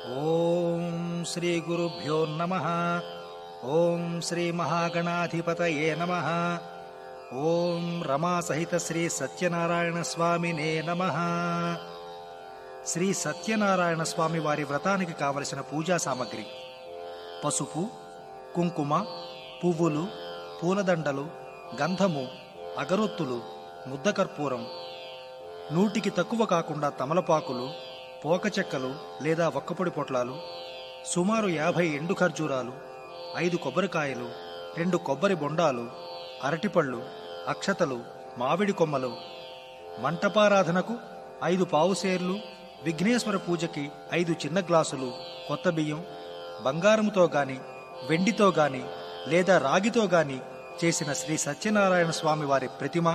ఓం శ్రీ గురుభ్యో నమ ఓం శ్రీ మహాగణాధిపతయే నమ ఓం రమా సహిత శ్రీ సత్యనారాయణ స్వామినే నమ శ్రీ సత్యనారాయణ స్వామి వారి వ్రతానికి కావలసిన పూజా సామగ్రి పసుపు కుంకుమ పువ్వులు పూలదండలు గంధము అగరొత్తులు ముద్దకర్పూరం నూటికి తక్కువ కాకుండా తమలపాకులు పోక చెక్కలు లేదా ఒక్కపొడి పొట్లాలు సుమారు యాభై ఎండు ఖర్జూరాలు ఐదు కొబ్బరికాయలు రెండు కొబ్బరి బొండాలు అరటిపళ్ళు అక్షతలు మామిడి కొమ్మలు మంటపారాధనకు ఐదు పావుసేర్లు విఘ్నేశ్వర పూజకి ఐదు చిన్న గ్లాసులు కొత్త బియ్యం బంగారముతో గాని వెండితో గాని లేదా రాగితో గాని చేసిన శ్రీ సత్యనారాయణ స్వామి వారి ప్రతిమ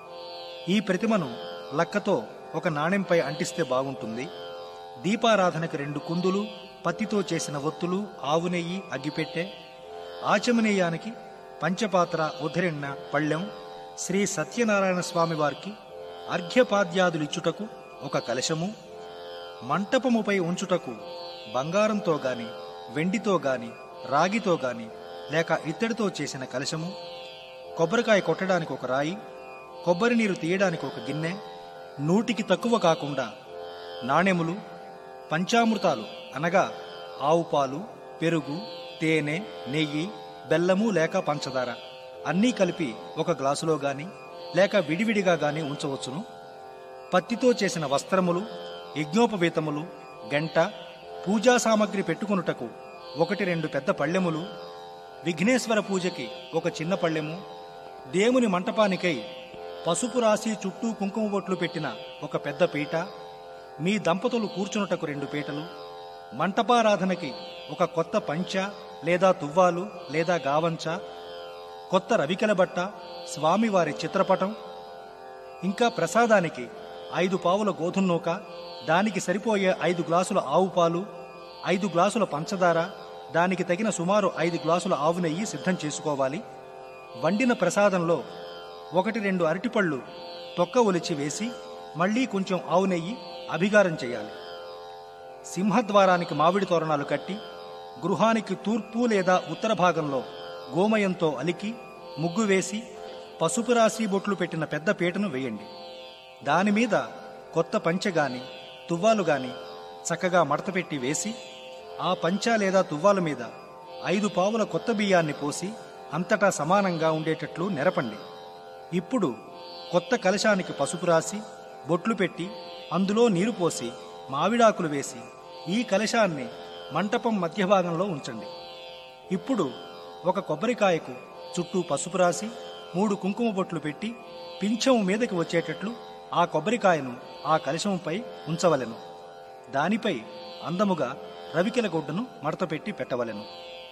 ఈ ప్రతిమను లక్కతో ఒక నాణెంపై అంటిస్తే బాగుంటుంది దీపారాధనకు రెండు కుందులు పత్తితో చేసిన ఒత్తులు ఆవు నెయ్యి అగ్గిపెట్టె ఆచమనీయానికి పంచపాత్ర ఉధరిన్న పళ్ళెం శ్రీ సత్యనారాయణ స్వామి వారికి అర్ఘ్యపాద్యాదులిచ్చుటకు ఒక కలశము మంటపముపై ఉంచుటకు బంగారంతో గాని వెండితో గాని రాగితో గాని లేక ఇత్తడితో చేసిన కలశము కొబ్బరికాయ కొట్టడానికి ఒక రాయి కొబ్బరి నీరు తీయడానికి ఒక గిన్నె నూటికి తక్కువ కాకుండా నాణెములు పంచామృతాలు అనగా ఆవు పాలు పెరుగు తేనె నెయ్యి బెల్లము లేక పంచదార అన్నీ కలిపి ఒక గ్లాసులో గాని లేక విడివిడిగా గాని ఉంచవచ్చును పత్తితో చేసిన వస్త్రములు యజ్ఞోపవీతములు గంట పూజా సామగ్రి పెట్టుకొనుటకు ఒకటి రెండు పెద్ద పళ్ళెములు విఘ్నేశ్వర పూజకి ఒక చిన్న పళ్ళెము దేవుని మంటపానికై పసుపు రాసి చుట్టూ కుంకుమ బొట్లు పెట్టిన ఒక పెద్ద పీట మీ దంపతులు కూర్చునుటకు రెండు పీటలు మంటపారాధనకి ఒక కొత్త పంచ లేదా తువ్వాలు లేదా గావంచ కొత్త రవికెల బట్ట స్వామివారి చిత్రపటం ఇంకా ప్రసాదానికి ఐదు పావుల గోధుమ నూక దానికి సరిపోయే ఐదు గ్లాసుల ఆవు పాలు ఐదు గ్లాసుల పంచదార దానికి తగిన సుమారు ఐదు గ్లాసుల ఆవు నెయ్యి సిద్ధం చేసుకోవాలి వండిన ప్రసాదంలో ఒకటి రెండు అరటిపళ్ళు తొక్క ఒలిచి వేసి మళ్ళీ కొంచెం ఆవు నెయ్యి అభిగారం చేయాలి సింహద్వారానికి మామిడి తోరణాలు కట్టి గృహానికి తూర్పు లేదా ఉత్తర భాగంలో గోమయంతో అలికి ముగ్గు వేసి పసుపు రాసి బొట్లు పెట్టిన పెద్ద పీటను వేయండి దానిమీద కొత్త పంచె గాని తువ్వాలు గాని చక్కగా మడతపెట్టి వేసి ఆ పంచ లేదా తువ్వాల మీద ఐదు పావుల కొత్త బియ్యాన్ని పోసి అంతటా సమానంగా ఉండేటట్లు నెరపండి ఇప్పుడు కొత్త కలశానికి పసుపు రాసి బొట్లు పెట్టి అందులో నీరు పోసి మావిడాకులు వేసి ఈ కలశాన్ని మంటపం మధ్య భాగంలో ఉంచండి ఇప్పుడు ఒక కొబ్బరికాయకు చుట్టూ పసుపు రాసి మూడు కుంకుమ బొట్లు పెట్టి పింఛం మీదకి వచ్చేటట్లు ఆ కొబ్బరికాయను ఆ కలశంపై ఉంచవలెను దానిపై అందముగా రవికెల గుడ్డను మడతపెట్టి పెట్టవలెను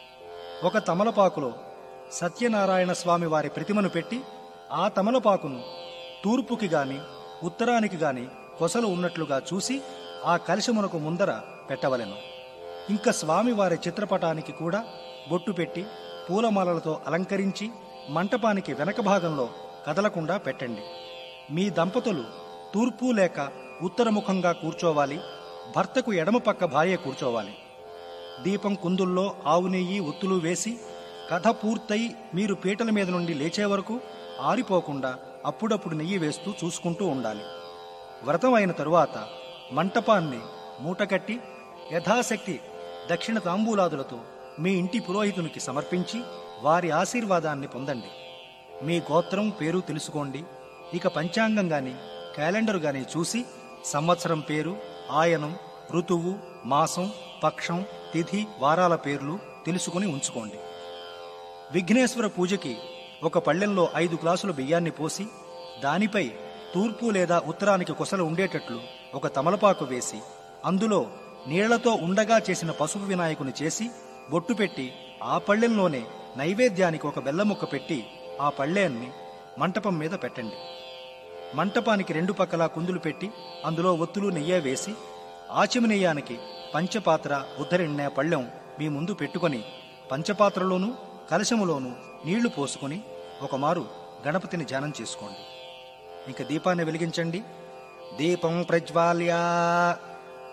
ఒక తమలపాకులో సత్యనారాయణ స్వామి వారి ప్రతిమను పెట్టి ఆ తమలపాకును తూర్పుకి గాని ఉత్తరానికి గాని కొసలు ఉన్నట్లుగా చూసి ఆ కలశమునకు ముందర పెట్టవలెను ఇంకా స్వామివారి చిత్రపటానికి కూడా బొట్టు పెట్టి పూలమాలలతో అలంకరించి మంటపానికి వెనక భాగంలో కదలకుండా పెట్టండి మీ దంపతులు తూర్పు లేక ఉత్తరముఖంగా కూర్చోవాలి భర్తకు ఎడమ పక్క భార్య కూర్చోవాలి దీపం కుందుల్లో ఆవు నెయ్యి ఒత్తులు వేసి కథ పూర్తయి మీరు పీటల మీద నుండి లేచే వరకు ఆరిపోకుండా అప్పుడప్పుడు నెయ్యి వేస్తూ చూసుకుంటూ ఉండాలి వ్రతం అయిన తరువాత మంటపాన్ని మూటకట్టి యథాశక్తి దక్షిణ తాంబూలాదులతో మీ ఇంటి పురోహితునికి సమర్పించి వారి ఆశీర్వాదాన్ని పొందండి మీ గోత్రం పేరు తెలుసుకోండి ఇక పంచాంగం గాని క్యాలెండర్ గాని చూసి సంవత్సరం పేరు ఆయనం ఋతువు మాసం పక్షం తిథి వారాల పేర్లు తెలుసుకుని ఉంచుకోండి విఘ్నేశ్వర పూజకి ఒక పళ్ళెంలో ఐదు గ్లాసుల బియ్యాన్ని పోసి దానిపై తూర్పు లేదా ఉత్తరానికి కొసలు ఉండేటట్లు ఒక తమలపాకు వేసి అందులో నీళ్లతో ఉండగా చేసిన పసుపు వినాయకుని చేసి బొట్టు పెట్టి ఆ పళ్ళెంలోనే నైవేద్యానికి ఒక బెల్ల ముక్క పెట్టి ఆ పళ్ళేన్ని మంటపం మీద పెట్టండి మంటపానికి రెండు పక్కలా కుందులు పెట్టి అందులో ఒత్తులు నెయ్యే వేసి ఆచమనీయానికి పంచపాత్ర ఉద్ధరిణ్ణ పళ్ళెం మీ ముందు పెట్టుకొని పంచపాత్రలోనూ కలశములోనూ నీళ్లు పోసుకొని ఒకమారు గణపతిని ధ్యానం చేసుకోండి ఇంక దీపాన్ని వెలిగించండి దీపం ప్రజ్వాల్య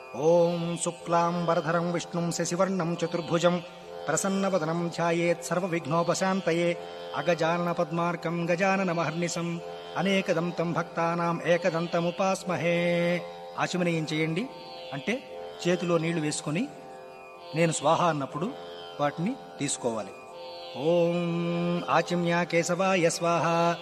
ఓం శుక్లాంబరధరం విష్ణుం శశివర్ణం చతుర్భుజం ప్రసన్నవదనం ధ్యాయేత్ సర్వవిఘ్నోపశాంతయే అగజానన పద్మార్కం గజాననమహర్నిశం అనేకదంతం భక్తానాం ఏకదంతముపాస్మహే ఆచమనీయం చేయండి అంటే చేతిలో నీళ్లు వేసుకొని నేను స్వాహ అన్నప్పుడు వాటిని తీసుకోవాలి ఓం ఆచిమ్య కేశవాయ స్వాహ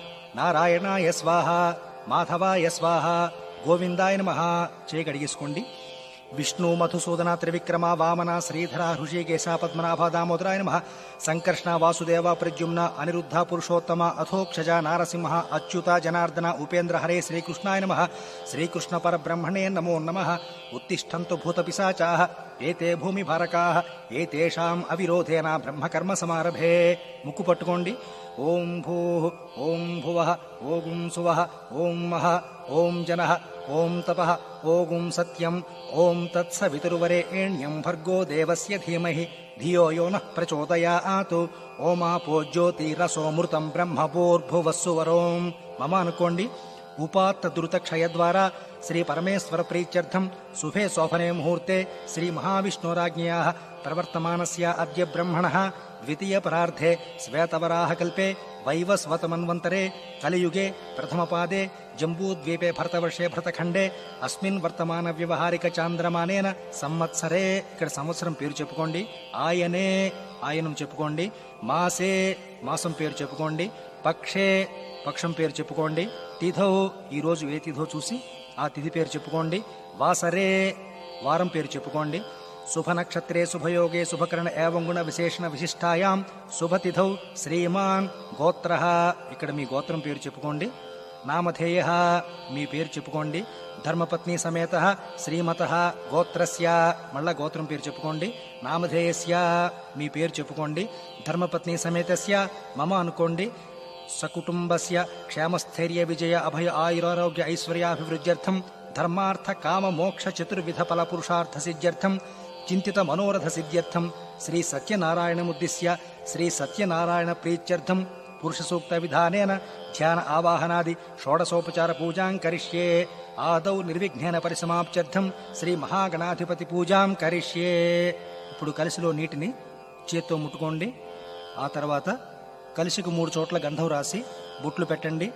నారాయణాయ స్వాహ మాధవాయ స్వాహ గోవిందాయ నమః చేయి కడిగేసుకోండి విష్ణు మధుసూదన త్రివిక్రమ వామన శ్రీధర హృషికేశ పద్మనాభ దామోదరాయ నమ సంకర్షణ వాసుదేవ ప్రద్యుమ్న అనిరుద్ధ పురుషోత్తమ అథోక్షజ నారసింహ అచ్యుత జనార్దన ఉపేంద్ర హరే శ్రీకృష్ణాయ నమ శ్రీకృష్ణ పరబ్రహ్మణే నమో నమ ఉత్తిష్టంతు భూతపిశాచా ఏతే భూమి భారకా ఏతేషాం అవిరోధేన బ్రహ్మకర్మ సమారభే ముక్కు పట్టుకోండి ఓం భూ ఓం భువ ఓం సువ ఓం మహ ఓం జన ఓం తప ఓం సత్యం ఓం తత్సవితుర్వరేణ్యం భర్గో దేవస్య ధీమహి ధియో యో నః ప్రచోదయాత్ ఓమాపో జ్యోతిరసోమృతం బ్రహ్మభూర్భువస్సువరోం మమ అనుకోండి ఉపాత్త దురుత క్షయ ద్వారా శ్రీ పరమేశ్వర ప్రీత్యర్థం శుభే శోభనే ముహూర్తే శ్రీ మహావిష్ణోరాజ్ఞయా ప్రవర్తమానస్య అద్య బ్రహ్మణ ద్వితీయ పరార్థే శ్వేతవరాహ కల్పే వైవస్వతమన్వంతరే కలియుగే ప్రథమపాదే జంబూద్వీపే భరతవర్షే భరతఖండే అస్మిన్ వర్తమాన వ్యవహారిక చాంద్రమానేన సంవత్సరే ఇక్కడ సంవత్సరం పేరు చెప్పుకోండి ఆయనే ఆయనం చెప్పుకోండి మాసే మాసం పేరు చెప్పుకోండి పక్షే పక్షం పేరు చెప్పుకోండి తిథౌ ఈరోజు ఏ తిథో చూసి ఆ తిథి పేరు చెప్పుకోండి వాసరే వారం పేరు చెప్పుకోండి శుభ నక్షత్రే శుభయోగే శుభకరణ ఏవం గుణ విశేషణ విశిష్టాయాం శుభతిథౌ శ్రీమాన్ గోత్ర ఇక్కడ మీ గోత్రం పేరు చెప్పుకోండి నామధేయ మీ పేరు చెప్పుకోండి ధర్మపత్ని సమేత శ్రీమత గోత్రస్య మళ్ళా గోత్రం పేరు చెప్పుకోండి నామధేయస్య మీ పేరు చెప్పుకోండి ధర్మపత్ని సమేతస్య మమ అనుకోండి సకుటుంబస్య క్షేమస్థైర్య విజయ అభయ ఆయురారోగ్య ఐశ్వర్యాభివృద్ధ్యర్థం ధర్మార్థ కామ మోక్ష చతుర్విధ ఫల పురుషార్థ సిద్ధ్యర్థం చింతిత మనోరథ సిద్ధ్యర్థం శ్రీ సత్యనారాయణముద్దిశ్య శ్రీ సత్యనారాయణ ప్రీత్యర్థం పురుష సూక్త విధానేన ధ్యాన ఆవాహనాది షోడసోపచార పూజాం కరిష్యే ఆదౌ నిర్విఘ్నేన పరిసమాప్త్యర్థం శ్రీ మహాగణాధిపతి పూజాం కరిష్యే ఇప్పుడు కలిసిలో నీటిని చేత్తో ముట్టుకోండి ఆ తర్వాత కలిసికి మూడు చోట్ల గంధం రాసి బుట్లు పెట్టండి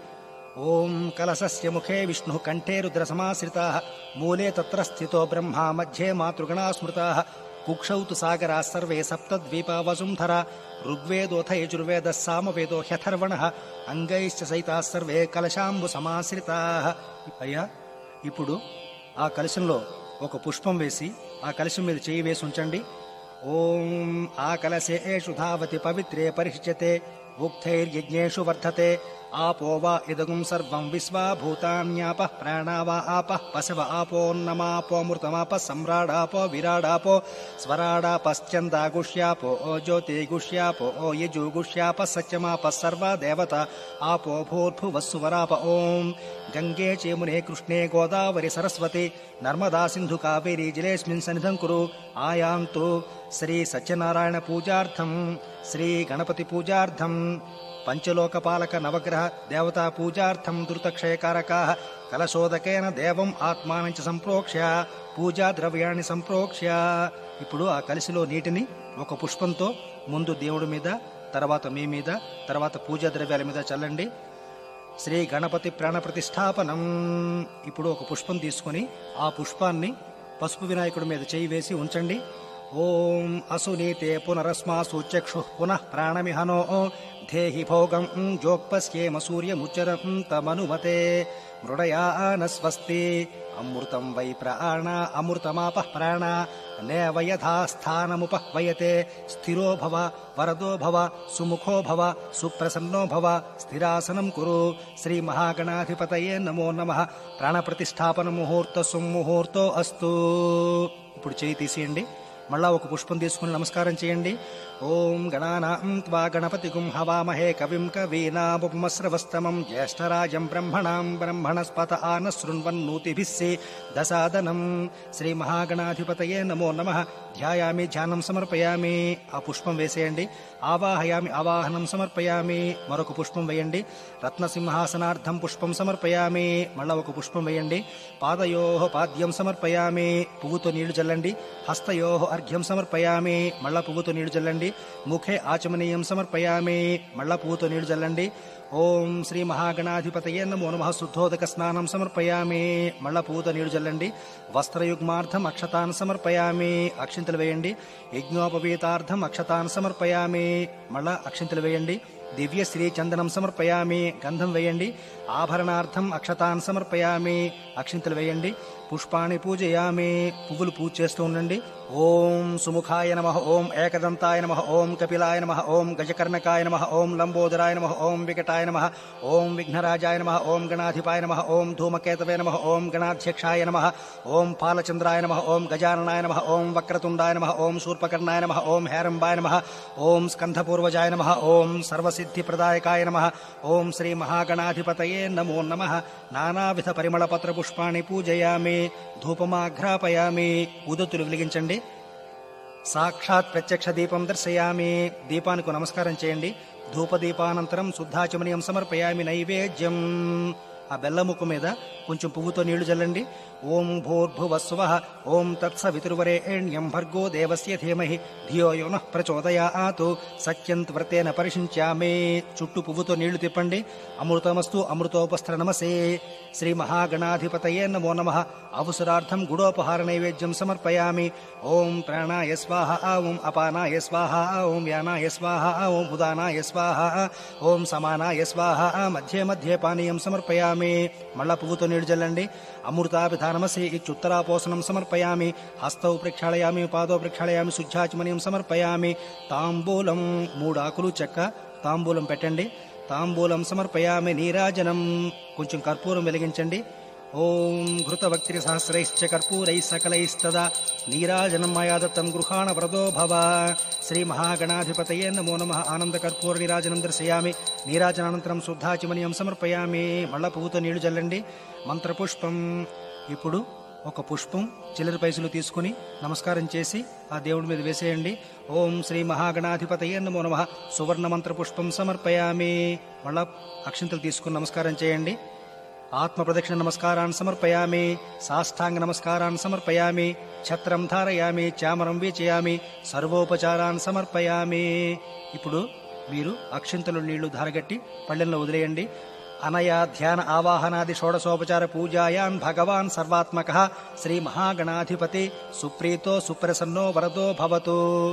ఓం కలసస్య ముఖే విష్ణు కంఠే రుద్ర సమాశ్రితా మూలే తత్ర స్థితో బ్రహ్మ మధ్యే మాతృగణా స్మృతా కుక్షౌ తు సాగరా సర్వే సప్తద్వీపా వసుంధర ఋగ్వేదోథ యజుర్వేద సామవేదో హ్యథర్వణ అంగైశ్చ సైతా సర్వే కలశాంబు సమాశ్రితా అయ్యా ఇప్పుడు ఆ కలశంలో ఒక పుష్పం వేసి ఆ కలశం మీద చేయి వేసి ఉంచండి ఓం ఆ కలశేషు ధావతి పవిత్రే పరిష్యతే ఉక్తైర్యజ్ఞేషు వర్ధతే ఆపో వా ఇదగుం సర్వం విశ్వా భూతాన్యాప ప్రాణా వా ఆప పశవ ఆపోన్నమాపోమృతమాప సమ్రాడాపో విరాడాపో స్వరాడాపశ్చందా గుష్యాపో ఓ జ్యోతి గుష్యాపో ఓ యజు గుష్యాప సత్యమాప సర్వ దేవత ఆపో భూర్భువస్సువరాప ఓం గంగే చేమునే కృష్ణే గోదావరి సరస్వతి నర్మదా సింధు కావేరీ జలేస్మిన్ సన్నిధం కురు ఆయాంతు శ్రీ సత్యనారాయణ పూజార్థం శ్రీ గణపతి పూజార్థం పంచలోకపాలక నవగ్రహ దేవతా పూజార్థం ధృతక్షయకారకా కలశోదకేన దేవం ఆత్మానం చ సంప్రోక్ష్య పూజా ద్రవ్యాన్ని సంప్రోక్ష్య ఇప్పుడు ఆ కలిసిలో నీటిని ఒక పుష్పంతో ముందు దేవుడి మీద తర్వాత మీ మీద తర్వాత పూజా ద్రవ్యాల మీద చల్లండి శ్రీ గణపతి ప్రాణ ప్రతిష్టాపనం ఇప్పుడు ఒక పుష్పం తీసుకొని ఆ పుష్పాన్ని పసుపు వినాయకుడి మీద చేయి వేసి ఉంచండి ఓం అసునీతే పునరస్మాసు చక్షు పునః ప్రాణమిహనో ధేహి భోగం జోక్పశ్యేమ సూర్యముచ్చరం తమనుమతే మృడయాన స్వస్తి అమృతం వై ప్రాణ అమృతమాప ప్రాణ నేవ యథా స్థానముపహ్వయతే స్థిరో భవ వరదో భవ సుముఖో భవ సుప్రసన్నో భవ స్థిరాసనం కురు శ్రీ మహాగణాధిపతయే నమో నమ ప్రాణ ప్రతిష్టాపన ముహూర్త సుముహూర్తో అస్తు ఇప్పుడు చేయి తీసేయండి మళ్ళా ఒక పుష్పం తీసుకుని నమస్కారం చేయండి ఓం గణానాం త్వా గణపతి గుం హవామహే కవిం కవీనాముపమస్రవస్తమం జ్యేష్ఠరాజం బ్రహ్మణాం బ్రహ్మణస్పత ఆన శృణ్వన్నూతిభిస్సే దశాదనం శ్రీ మహాగణాధిపతయే నమో నమ ధ్యాయామి ధ్యానం సమర్పయామి ఆ పుష్పం వేసేయండి ఆవాహయామి ఆవాహనం సమర్పయామి మరొక పుష్పం వేయండి రత్నసింహాసనార్థం పుష్పం సమర్పయామి మళ్ళా ఒక పుష్పం వేయండి పాదయో పాద్యం సమర్పయామి పువ్వుతో నీళ్లు చల్లండి హస్తయో అర్ఘ్యం సమర్పయామి మళ్ళా పువ్వుతో నీళ్లు చల్లండి ముఖే ఆచమనీయం సమర్పయామి మళ్ళా పువ్వుతో నీళ్లు చల్లండి ఓం శ్రీ మహాగణాధిపతయే నమో నమ శుద్ధోదక స్నానం సమర్పయామి మళ్ళా పువ్వుతో నీళ్లు చల్లండి వస్త్రయుగ్మార్థం అక్షతాన్ సమర్పయామి అక్షింతలు వేయండి యజ్ఞోపవీతార్థం అక్షతాన్ సమర్పయామి మళ్ళా అక్షింతలు వేయండి దివ్య శ్రీ చందనం సమర్పయామి గంధం వేయండి ఆభరణార్థం అక్షతాన్ సమర్పయామి అక్షింతలు వేయండి పుష్పాన్ని పూజయామి పువ్వులు పూజ చేస్తూ ఉండండి ఓం సుముఖాయ నమ ఓం ఏకదంతాయ నమ ఓం కపిలాయ నమ ఓం గజకర్ణకాయ నమ ఓం లంబోదరాయ నమ ఓం వికటాయ నమ ఓం విఘ్నరాజాయ నమ ఓం గణాధిపాయ నమ ఓం ధూమకేతవే నమ ఓం గణాధ్యక్షాయ నమ ఓం పాలచంద్రాయ నమ ఓం గజాననాయ నమ ఓం వక్రతుండాయ నమ ఓం శూర్పకర్ణాయ నమ ఓం హేరంబాయ నమ ఓం స్కంధపూర్వజాయ నమ ఓం సర్వసిద్ధిప్రదాయకాయ నమ ఓం శ్రీ మహాగణాధిపతయే నమో నమ నానావిధ పరిమళ పత్ర పుష్పాణి పూజయామి ధూపమాఘ్రాపయామి ఉదతులు వెలిగించండి సాక్షాత్ ప్రత్యక్ష దీపం దర్శయామి దీపానికి నమస్కారం చేయండి ధూపదీపానంతరం శుద్ధాచమనీయం సమర్పయామి నైవేద్యం ఆ బెల్లముక్కు మీద కొంచెం పువ్వుతో నీళ్లు చల్లండి ఓం భూర్భువస్వ ఓం తత్సవితుర్వరేణ్యం భర్గో దేవస్య ధీమహి ధియో యోన ప్రచోదయాతు సత్యంత్ వ్రతేన పరిశించామే చుట్టూ పువ్వుతో నీళ్లు తిప్పండి అమృతమస్తు అమృతోపస్త్ర నమసే శ్రీ మహాగణాధిపతయే నమో నమ అవసరార్థం గుడోపహార నైవేద్యం సమర్పయామి ఓం ప్రాణాయ స్వాహ ఓం అపానాయ స్వాహ ఓం వ్యానాయ స్వాహ ఓం ఉదానాయ స్వాహ ఓం సమానాయ స్వాహ మధ్య మధ్య పానీయం సమర్పయామి మళ్ళా పువ్వుతో నీళ్లు చల్లండి అమృతాభిధానమసి ఇత్యుత్తరాపోసనం సమర్పయామి హస్తౌ ప్రక్షాళయామి పాదౌ ప్రక్షాళయామి శుద్ధాచమనీయం సమర్పయామి తాంబూలం మూడు ఆకులు చెక్క తాంబూలం పెట్టండి తాంబూలం సమర్పయామి నీరాజనం కొంచెం కర్పూరం వెలిగించండి ఓం ఘృతవక్త్రి సహస్రైశ్చ కర్పూరై సకలైస్తదా నీరాజనం మయా దత్తం గృహాణ వ్రతో భవ శ్రీ మహాగణాధిపతయే నమో నమ ఆనంద కర్పూర నీరాజనం దర్శయామి నీరాజనానంతరం శుద్ధాచమనీయం సమర్పయామి మళ్ళా పువ్వుతో నీళ్లు చల్లండి మంత్రపుష్పం ఇప్పుడు ఒక పుష్పం చిల్లర పైసలు తీసుకుని నమస్కారం చేసి ఆ దేవుడి మీద వేసేయండి ఓం శ్రీ మహాగణాధిపతయే నమో నమ సువర్ణ మంత్ర పుష్పం సమర్పయామి మళ్ళా అక్షంతలు తీసుకుని నమస్కారం చేయండి ఆత్మ ప్రదక్షిణ నమస్కారాన్ని సమర్పయామి సాష్టాంగ నమస్కారాన్ని సమర్పయామి ఛత్రం ధారయామి చామరం వీచయామి సర్వోపచారాన్ని సమర్పయామి ఇప్పుడు మీరు అక్షింతలు నీళ్లు ధారగట్టి పళ్ళెంలో వదిలేయండి అనయా ధ్యాన ఆవాహనాది షోడశోపచార పూజాయాన్ భగవాన్ సర్వాత్మక శ్రీ మహాగణాధిపతి సుప్రీతో సుప్రసన్నో వరదో భవతు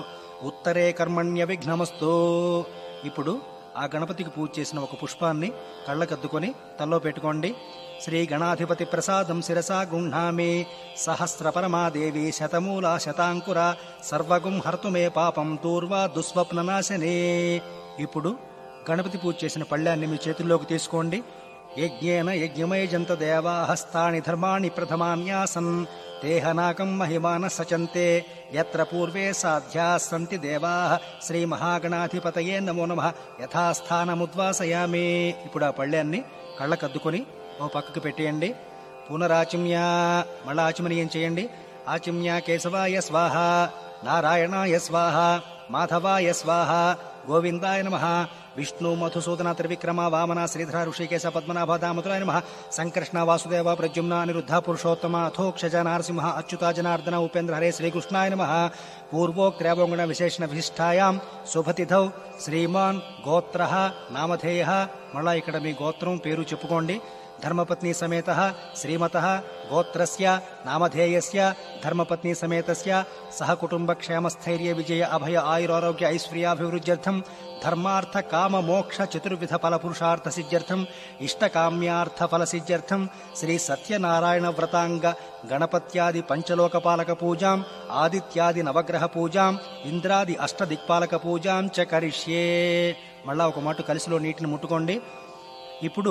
ఉత్తరే కర్మణ్య విఘ్నమస్తు ఇప్పుడు ఆ గణపతికి పూజ చేసిన ఒక పుష్పాన్ని కళ్ళకద్దుకొని తల్లో పెట్టుకోండి శ్రీ గణాధిపతి ప్రసాదం శిరసా గుణ్ణామి సహస్ర పరమాదేవి శతమూల శతాంకుర సర్వగుం హర్తుమే పాపం దూర్వా దుస్వప్ననాశనే ఇప్పుడు గణపతి పూజ చేసిన పళ్ళాన్ని మీ చేతుల్లోకి తీసుకోండి యజ్ఞేన యజ్ఞమయజంత దేవా హస్తాని ధర్మాణి ప్రథమాన్యాసన్ దేహనాకం మహిమాన సచంతే యత్ర పూర్వే సాధ్యా సంతి దేవా శ్రీ మహాగణాధిపతయే నమో నమ యథాస్థానముద్వాసయామి ఇప్పుడు ఆ పళ్ళాన్ని కళ్ళకద్దుకొని ఓ పక్కకు పెట్టేయండి పునరాచిమ్య మళ్ళా ఆచమనీయం చేయండి ఆచిమ్య కేశవాయ స్వాహ నారాయణాయ స్వాహ మాధవాయ స్వాహ గోవిందాయ నమ విష్ణు మధుసూదన త్రివిక్రమ వామన శ్రీధర ఋషికేశ పద్మనాభ దామోదరాయ నమ సంకృష్ణ వాసుదేవ ప్రద్యుమ్న అనిరుద్ధ పురుషోత్తమ అథోక్షజ నారసింహ అచ్యుత జనార్దన ఉపేంద్ర హరే శ్రీకృష్ణాయ నమ పూర్వోక్త్రేవగుణ విశేషణ విశిష్టాయాం శుభతిథౌ శ్రీమాన్ గోత్ర నామధేయ మళ్ళా ఇక్కడ మీ గోత్రం పేరు చెప్పుకోండి ధర్మపత్ని సమేత శ్రీమత గోత్రస్య నామధేయస్య ధర్మపత్ని సమేతస్య సహ కుటుంబ క్షేమస్థైర్య విజయ అభయ ఆయురారోగ్య ఐశ్వర్యాభివృద్ధ్యర్థం ధర్మార్థ కామ మోక్ష చతుర్విధ ఫల పురుషార్థ సిద్ధ్యర్థం ఇష్టకామ్యార్థ ఫల సిద్ధ్యర్థం శ్రీ సత్యనారాయణ వ్రతాంగ గణపత్యాది పంచలోకపాలక పూజాం ఆదిత్యాది నవగ్రహ పూజాం ఇంద్రాది అష్టదిక్పాలక పూజాం చ కరిష్యే మళ్ళా ఒక మాటు కలిసిలో నీటిని ముట్టుకోండి ఇప్పుడు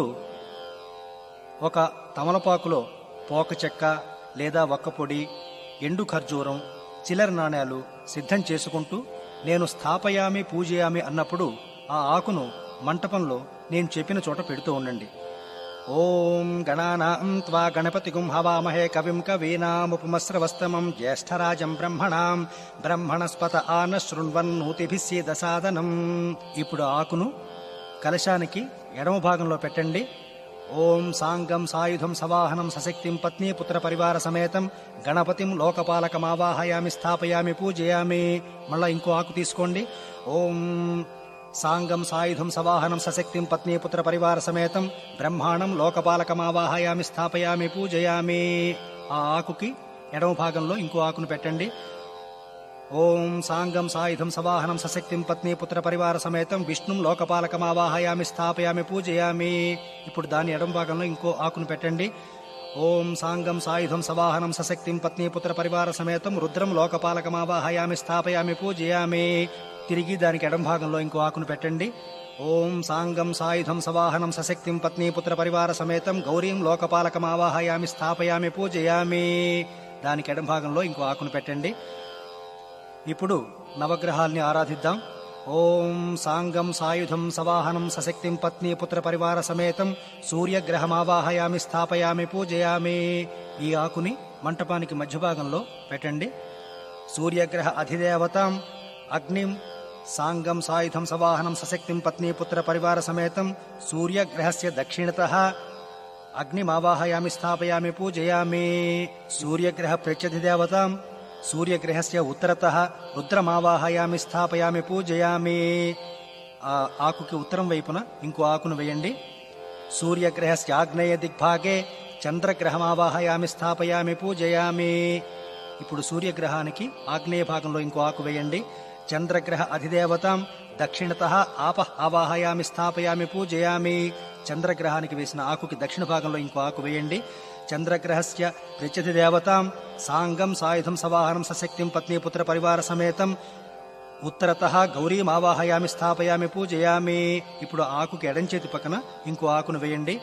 ఒక తమలపాకులో పోక చెక్క లేదా వక్క పొడి ఎండు ఖర్జూరం చిల్లర నాణేలు సిద్ధం చేసుకుంటూ నేను స్థాపయామి పూజయామి అన్నప్పుడు ఆ ఆకును మంటపంలో నేను చెప్పిన చోట పెడుతూ ఉండండి ఓం గణానాం త్వా గణపతిగుం హవామహే కవిం కవీనాముపమస్రవస్తమం జ్యేష్ఠరాజం బ్రహ్మణాం బ్రహ్మణస్పత ఆన శృణ్వన్నూతిభిస్సీద సాదనం ఇప్పుడు ఆకును కలశానికి ఎడమ భాగంలో పెట్టండి ఓం సాంగం సాయుధం సవాహనం సశక్తిం పత్ని పుత్ర పరివార సమేతం గణపతిం లోకపాలకమావాహయామి స్థాపయామి పూజయామి మళ్ళా ఇంకో ఆకు తీసుకోండి ఓం సాంగం సాయుధం సవాహనం సశక్తిం పత్ని పుత్ర పరివార సమేతం బ్రహ్మాండం లోకపాలకమావాహయామి స్థాపయామి పూజయామి ఆ ఆకుకి ఎడమ భాగంలో ఇంకో ఆకును పెట్టండి ఓం సాంగం సాయుధం సవాహనం సశక్తిం పత్ని పుత్ర పరివార సమేతం విష్ణుం లోకపాలకమావాహయామి స్థాపయామి పూజయామి ఇప్పుడు దాని ఎడమ భాగంలో ఇంకో ఆకును పెట్టండి ఓం సాంగం సాయుధం సవాహనం సశక్తిం పత్ని పుత్ర పరివార సమేతం రుద్రం లోకపాలకమావాహయామి స్థాపయామి పూజయామి తిరిగి దానికి ఎడం భాగంలో ఇంకో ఆకును పెట్టండి ఓం సాంగం సాయుధం సవాహనం సశక్తిం పత్ని పుత్ర పరివార సమేతం గౌరీం లోకపాలకమావాహయామి స్థాపయామి పూజయామి దానికి ఎడం భాగంలో ఇంకో ఆకును పెట్టండి ఇప్పుడు నవగ్రహాల్ని ఆరాధిద్దాం ఓం సాంగం సాయుధం సవాహనం సశక్తిం పత్ని పుత్ర పరివార సమేతం సూర్యగ్రహమావాహయామి స్థాపయామి పూజయామి ఈ ఆకుని మంటపానికి మధ్య భాగంలో పెట్టండి సూర్యగ్రహ అధిదేవతాం అగ్నిం సాంగం సాయుధం సవాహనం సశక్తిం పత్ని పుత్ర పరివార సమేతం సూర్యగ్రహస్య దక్షిణత అగ్నిమావాహయామి స్థాపయామి పూజయామి సూర్యగ్రహ ప్రత్యధిదేవతాం సూర్యగ్రహస్య ఉత్తరత రుద్రమావాహయామి స్థాపయామి పూజయామి ఆ ఆకుకి ఉత్తరం వైపున ఇంకో ఆకును వేయండి సూర్యగ్రహస్య ఆగ్నేయ దిగ్భాగే చంద్రగ్రహమావాహయామి స్థాపయామి పూజయామి ఇప్పుడు సూర్యగ్రహానికి ఆగ్నేయ భాగంలో ఇంకో ఆకు వేయండి చంద్రగ్రహ అధిదేవతాం దక్షిణత ఆప ఆవాహయామి స్థాపయామి పూజయామి చంద్రగ్రహానికి వేసిన ఆకుకి దక్షిణ భాగంలో ఇంకో ఆకు వేయండి చంద్రగ్రహస్య ప్రత్యధి దేవతాం సాంగం సాయుధం సవాహనం సశక్తిం పత్ని పుత్ర పరివార సమేతం ఉత్తరత గౌరీం ఆవాహయామి స్థాపయామి పూజయామి ఇప్పుడు ఆకుకి ఎడం చేతి పక్కన ఇంకో ఆకును వేయండి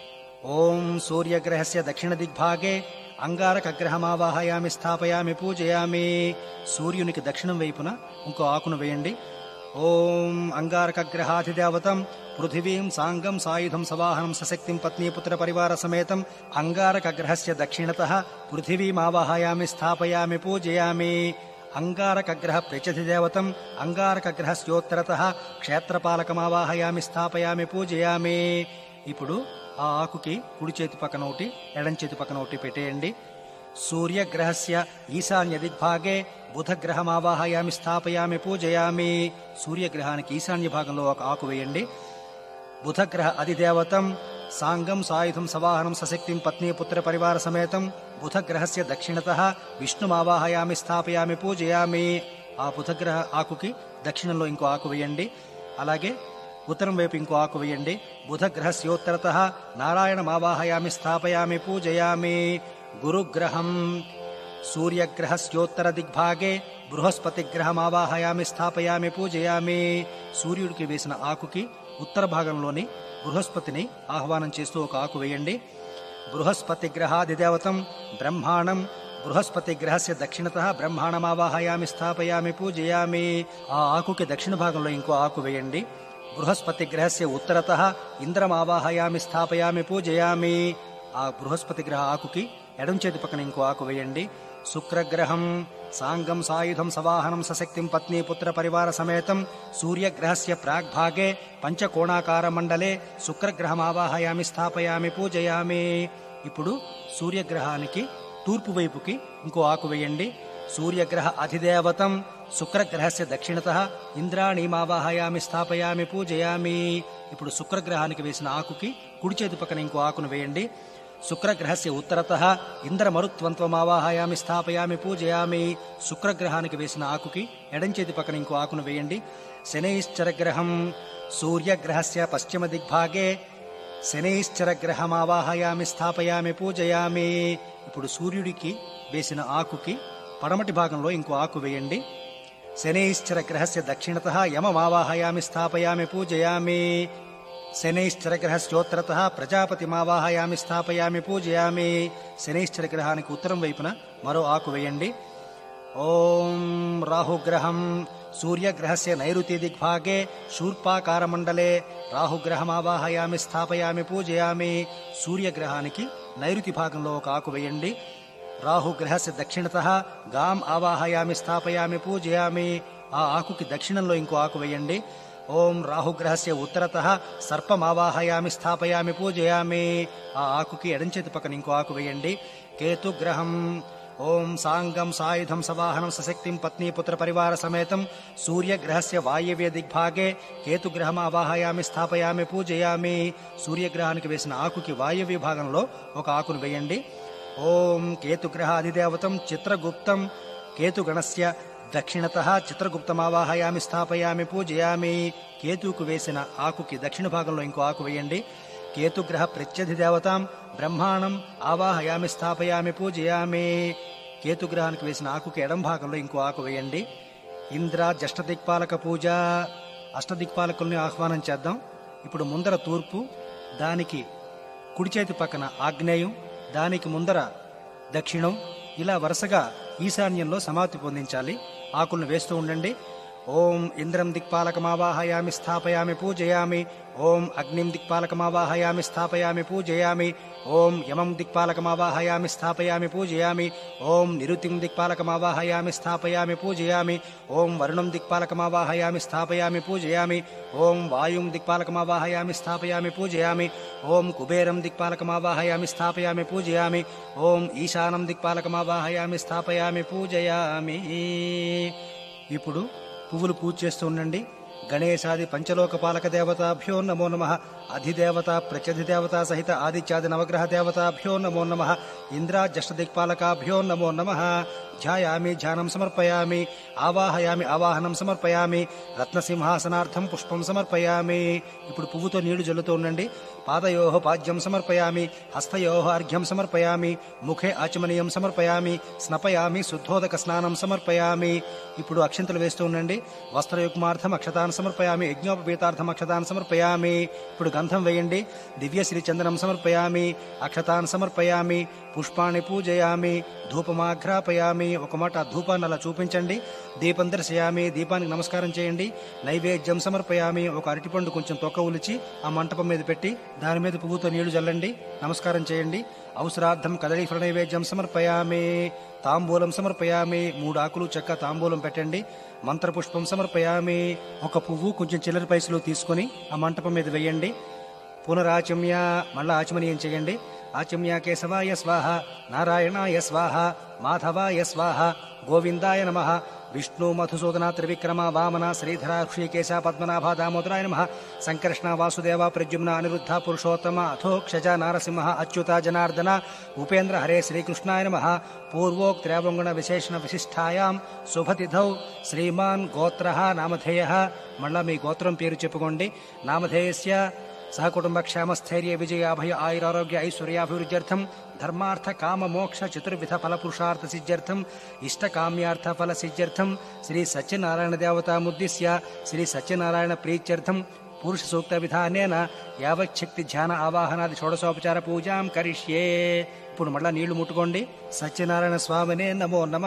ఓం సూర్యగ్రహస్య దక్షిణ దిగ్భాగే అంగారకగ్రహమావాహయామి స్థాపయామి పూజయామి సూర్యునికి దక్షిణం వైపున ఇంకో ఆకును వేయండి ఓం అంగారకగ్రహాధిదేవతం పృథివీం సాంగం సాయుధం సవాహనం సశక్తిం పత్నీపుత్ర పరివార సమేతం అంగారకగ్రహస్య దక్షిణత పృథివీమావాహయామి స్థాపయామి పూజయామి అంగారకగ్రహ ప్రత్యధిదేవతం అంగారకగ్రహస్యోత్తరత క్షేత్రపాలకమావాహయామి స్థాపయామి పూజయామి ఇప్పుడు ఆ ఆకుకి కుడి చేతి పక్కన ఒకటి ఎడం చేతి పక్కన ఒకటి పెట్టేయండి సూర్యగ్రహస్య ఈశాన్య దిగ్భాగే బుధగ్రహమావాహయామి స్థాపయామి పూజయామి సూర్యగ్రహానికి ఈశాన్య భాగంలో ఒక ఆకు వేయండి బుధగ్రహ అధిదేవతం సాంగం సాయుధం సవాహనం సశక్తిం పత్ని పుత్ర పరివార సమేతం బుధగ్రహస్య దక్షిణత విష్ణుమావాహయామి స్థాపయామి పూజయామి ఆ బుధగ్రహ ఆకుకి దక్షిణంలో ఇంకో ఆకు వేయండి అలాగే ఉత్తరం వైపు ఇంకో ఆకు వేయండి బుధగ్రహస్యోత్తరత నారాయణమావాహయామి స్థాపయామి పూజయామి గురుగ్రహం సూర్యగ్రహస్యోత్తర దిగ్భాగే బృహస్పతి గ్రహమావాహయామి స్థాపయామి పూజయామి సూర్యుడికి వేసిన ఆకుకి ఉత్తర భాగంలోని బృహస్పతిని ఆహ్వానం చేస్తూ ఒక ఆకు వేయండి బృహస్పతి గ్రహాదిదేవతం బ్రహ్మాణం బృహస్పతి గ్రహస్య దక్షిణత బ్రహ్మాణమావాహయామి స్థాపయామి పూజయామి ఆ ఆకుకి దక్షిణ భాగంలో ఇంకో ఆకు వేయండి బృహస్పతి గ్రహస్య ఉత్తరత ఇంద్రమావాహయామి స్థాపయామి పూజయామి ఆ బృహస్పతి గ్రహ ఆకుకి ఎడం చేతి పక్కన ఇంకో ఆకు వేయండి శుక్రగ్రహం సాంగం సాయుధం సవాహనం సశక్తిం పత్ని పుత్ర పరివార సమేతం సూర్యగ్రహస్య ప్రాగ్భాగే పంచకోణాకార మండలే శుక్రగ్రహమావాహయామి స్థాపయామి పూజయామి ఇప్పుడు సూర్యగ్రహానికి తూర్పు వైపుకి ఇంకో ఆకు వేయండి సూర్యగ్రహ అధిదేవతం శుక్రగ్రహస్య దక్షిణత ఇంద్రాణీమావాహయామి స్థాపయామి పూజయామి ఇప్పుడు శుక్రగ్రహానికి వేసిన ఆకుకి కుడి చేతి పక్కన ఇంకో ఆకును వేయండి శుక్రగ్రహస్య ఉత్తరత ఇంద్రమరుత్వంత్వమావాహయామి స్థాపయామి పూజయామి శుక్రగ్రహానికి వేసిన ఆకుకి ఎడం చేతి పక్కన ఇంకో ఆకును వేయండి శనైశ్చరగ్రహం సూర్యగ్రహస్య పశ్చిమ దిగ్భాగే శనైశ్చరగ్రహమావాహయామి స్థాపయామి పూజయామి ఇప్పుడు సూర్యుడికి వేసిన ఆకుకి పడమటి భాగంలో ఇంకో ఆకు వేయండి శనైశ్చర గ్రహస్య దక్షిణత యమమావాహయామి స్థాపయామి పూజయామి శనైశ్చర గ్రహస్యోత్తరత ప్రజాపతిమావాహయామి స్థాపయామి పూజయామి శనైశ్చర గ్రహానికి ఉత్తరం వైపున మరో ఆకు వేయండి ఓం రాహుగ్రహం సూర్యగ్రహస్య నైరుతి దిగ్భాగే శూర్పాకారమండలే రాహుగ్రహమావాహయామి స్థాపయామి పూజయామి సూర్యగ్రహానికి నైరుతి భాగంలో ఒక ఆకు వేయండి రాహుగ్రహస్య దక్షిణత గాం ఆవాహయామి స్థాపయామి పూజయామి ఆ ఆకుకి దక్షిణంలో ఇంకో ఆకు వేయండి ఓం రాహుగ్రహస్య ఉత్తరత సర్పమావాహయామి స్థాపయామి పూజయామి ఆ ఆకుకి ఎడంచేతి పక్కన ఇంకో ఆకు వేయండి కేతుగ్రహం ఓం సాంగం సాయుధం సవాహనం సశక్తిం పత్ని పుత్ర పరివార సమేతం సూర్యగ్రహస్య వాయవ్య దిగ్భాగే కేతుగ్రహం ఆవాహయామి స్థాపయామి పూజయామి సూర్యగ్రహానికి వేసిన ఆకుకి వాయవ్య భాగంలో ఒక ఆకును వేయండి ఓం కేతుగ్రహ అధిదేవతం చిత్రగుప్తం కేతుగణస్య దక్షిణత చిత్రగుప్తమావాహయామి స్థాపయామి పూజయామి కేతుకు వేసిన ఆకుకి దక్షిణ భాగంలో ఇంకో ఆకు వేయండి కేతుగ్రహ ప్రత్యధిదేవతాం బ్రహ్మాణం ఆవాహయామి స్థాపయామి పూజయామి కేతుగ్రహానికి వేసిన ఆకుకి ఎడం భాగంలో ఇంకో ఆకు వేయండి ఇంద్ర జష్టదిక్పాలక పూజ అష్టదిక్పాలకుల్ని ఆహ్వానం చేద్దాం ఇప్పుడు ముందర తూర్పు దానికి కుడి చేతి పక్కన ఆగ్నేయం దానికి ముందర దక్షిణం ఇలా వరుసగా ఈశాన్యంలో సమాప్తి పొందించాలి ఆకులను వేస్తూ ఉండండి ఓం ఇంద్రం దిక్పాలకమావాహయామి స్థాపయామి పూజయామి ఓం అగ్నిం దిక్పాలకమావాహయామి స్థాపయామి పూజయామి ఓం యమం దిక్పాలకమావాహయామి స్థాపయామి పూజయామి ఓం నిరుతిం దిక్పాలకమావాహయామి స్థాపయామి పూజయామి ఓం వరుణం దిక్పాలకమావాహయామి స్థాపయామి పూజయామి ఓం వాయుం దిక్పాలకమావాహయామి స్థాపయామి పూజయామి ఓం కుబేరం దిక్పాలకమావాహయామి స్థాపయామి పూజయామి ఓం ఈశానం దిక్పాలకమావాహయామి స్థాపయామి పూజయామి ఇప్పుడు పువ్వులు పూజ చేస్తూ ఉండండి గణేశాది పంచలోక పాలక దేవతాభ్యో నమో నమ అధిదేవత ప్రత్యధిదేవత సహిత ఆదిత్యాది నవగ్రహ దేవతాభ్యో నమో నమ ఇంద్రా జష్టదిక్పాలకాభ్యో నమో నమ ధ్యాయామి ధ్యానం సమర్పయామి ఆవాహయామి ఆవాహనం సమర్పయామి రత్నసింహాసనార్థం పుష్పం సమర్పయామి ఇప్పుడు పువ్వుతో నీళ్లు జల్లుతూ ఉండండి పాదయో పాద్యం సమర్పయామి హస్తయో అర్ఘ్యం సమర్పయామి ముఖే ఆచమనీయం సమర్పయామి స్నపయామి శుద్ధోదక స్నానం సమర్పయామి ఇప్పుడు అక్షంతలు వేస్తూ ఉండండి వస్త్రయుగ్మార్థం అక్షతాన్ని సమర్పయామి యజ్ఞోపవీతార్థం అక్షతాన్ని సమర్పయామి ఇప్పుడు గంధం వేయండి దివ్యశ్రీ చందనం సమర్పయామి అక్షతాన్ని సమర్పయామి పుష్పాన్ని పూజయామి ధూపమాఘ్రాపయామి ఒక మాట ఆ ధూపాన్ని అలా చూపించండి దీపం దర్శయామి దీపానికి నమస్కారం చేయండి నైవేద్యం సమర్పయామి ఒక అరటిపండు కొంచెం తొక్క ఉలిచి ఆ మంటపం మీద పెట్టి దాని మీద పువ్వుతో నీళ్లు చల్లండి నమస్కారం చేయండి అవసరార్థం కదళీ ఫల నైవేద్యం సమర్పయామి తాంబూలం సమర్పయామి మూడు ఆకులు చెక్క తాంబూలం పెట్టండి మంత్రపుష్పం సమర్పయామి ఒక పువ్వు కొంచెం చిల్లర పైసలు తీసుకొని ఆ మంటపం మీద వేయండి పునరాచమ్య మళ్ళా ఆచమనీయం చేయండి ఆచమ్య కేశవాయ స్వాహ నారాయణాయ స్వాహ మాధవాయ స్వాహ గోవిందాయ నమ విష్ణు మధుసూదన త్రివిక్రమ వామన శ్రీధర ఋషికేశ పద్మనాభ దామోదరాయ నమ సంకర్షణ వాసుదేవ ప్రద్యుమ్న అనిరుద్ధ పురుషోత్తమ అథోక్షజ నారసింహ అచ్యుత జనార్దన ఉపేంద్ర హరే శ్రీకృష్ణాయ నమ పూర్వోక్త్రేవంగుణ విశేషణ విశిష్టాయాం శుభతిథౌ శ్రీమాన్ గోత్ర నామధేయ మళ్ళా మీ గోత్రం పేరు చెప్పుకోండి నామధేయస్య సహకుటుంబ క్షేమస్థైర్య విజయ అభయ ఆయురారోగ్య ఐశ్వర్యాభివృద్ధ్యర్థం ధర్మార్థ కామ మోక్ష చతుర్విధ ఫల పురుషార్థ సిద్ధ్యర్థం ఇష్ట కామ్యార్థ ఫల సిద్ధ్యర్థం శ్రీ సత్యనారాయణ దేవతాముద్దిశ్య శ్రీ సత్యనారాయణ ప్రీత్యర్థం పురుష సూక్త విధానేన యావచ్చక్తి ధ్యాన ఆవాహనాది షోడశోపచార పూజాం కరిష్యే ఇప్పుడు మళ్ళా నీళ్లు ముట్టుకోండి సత్యనారాయణ స్వామినే నమో నమ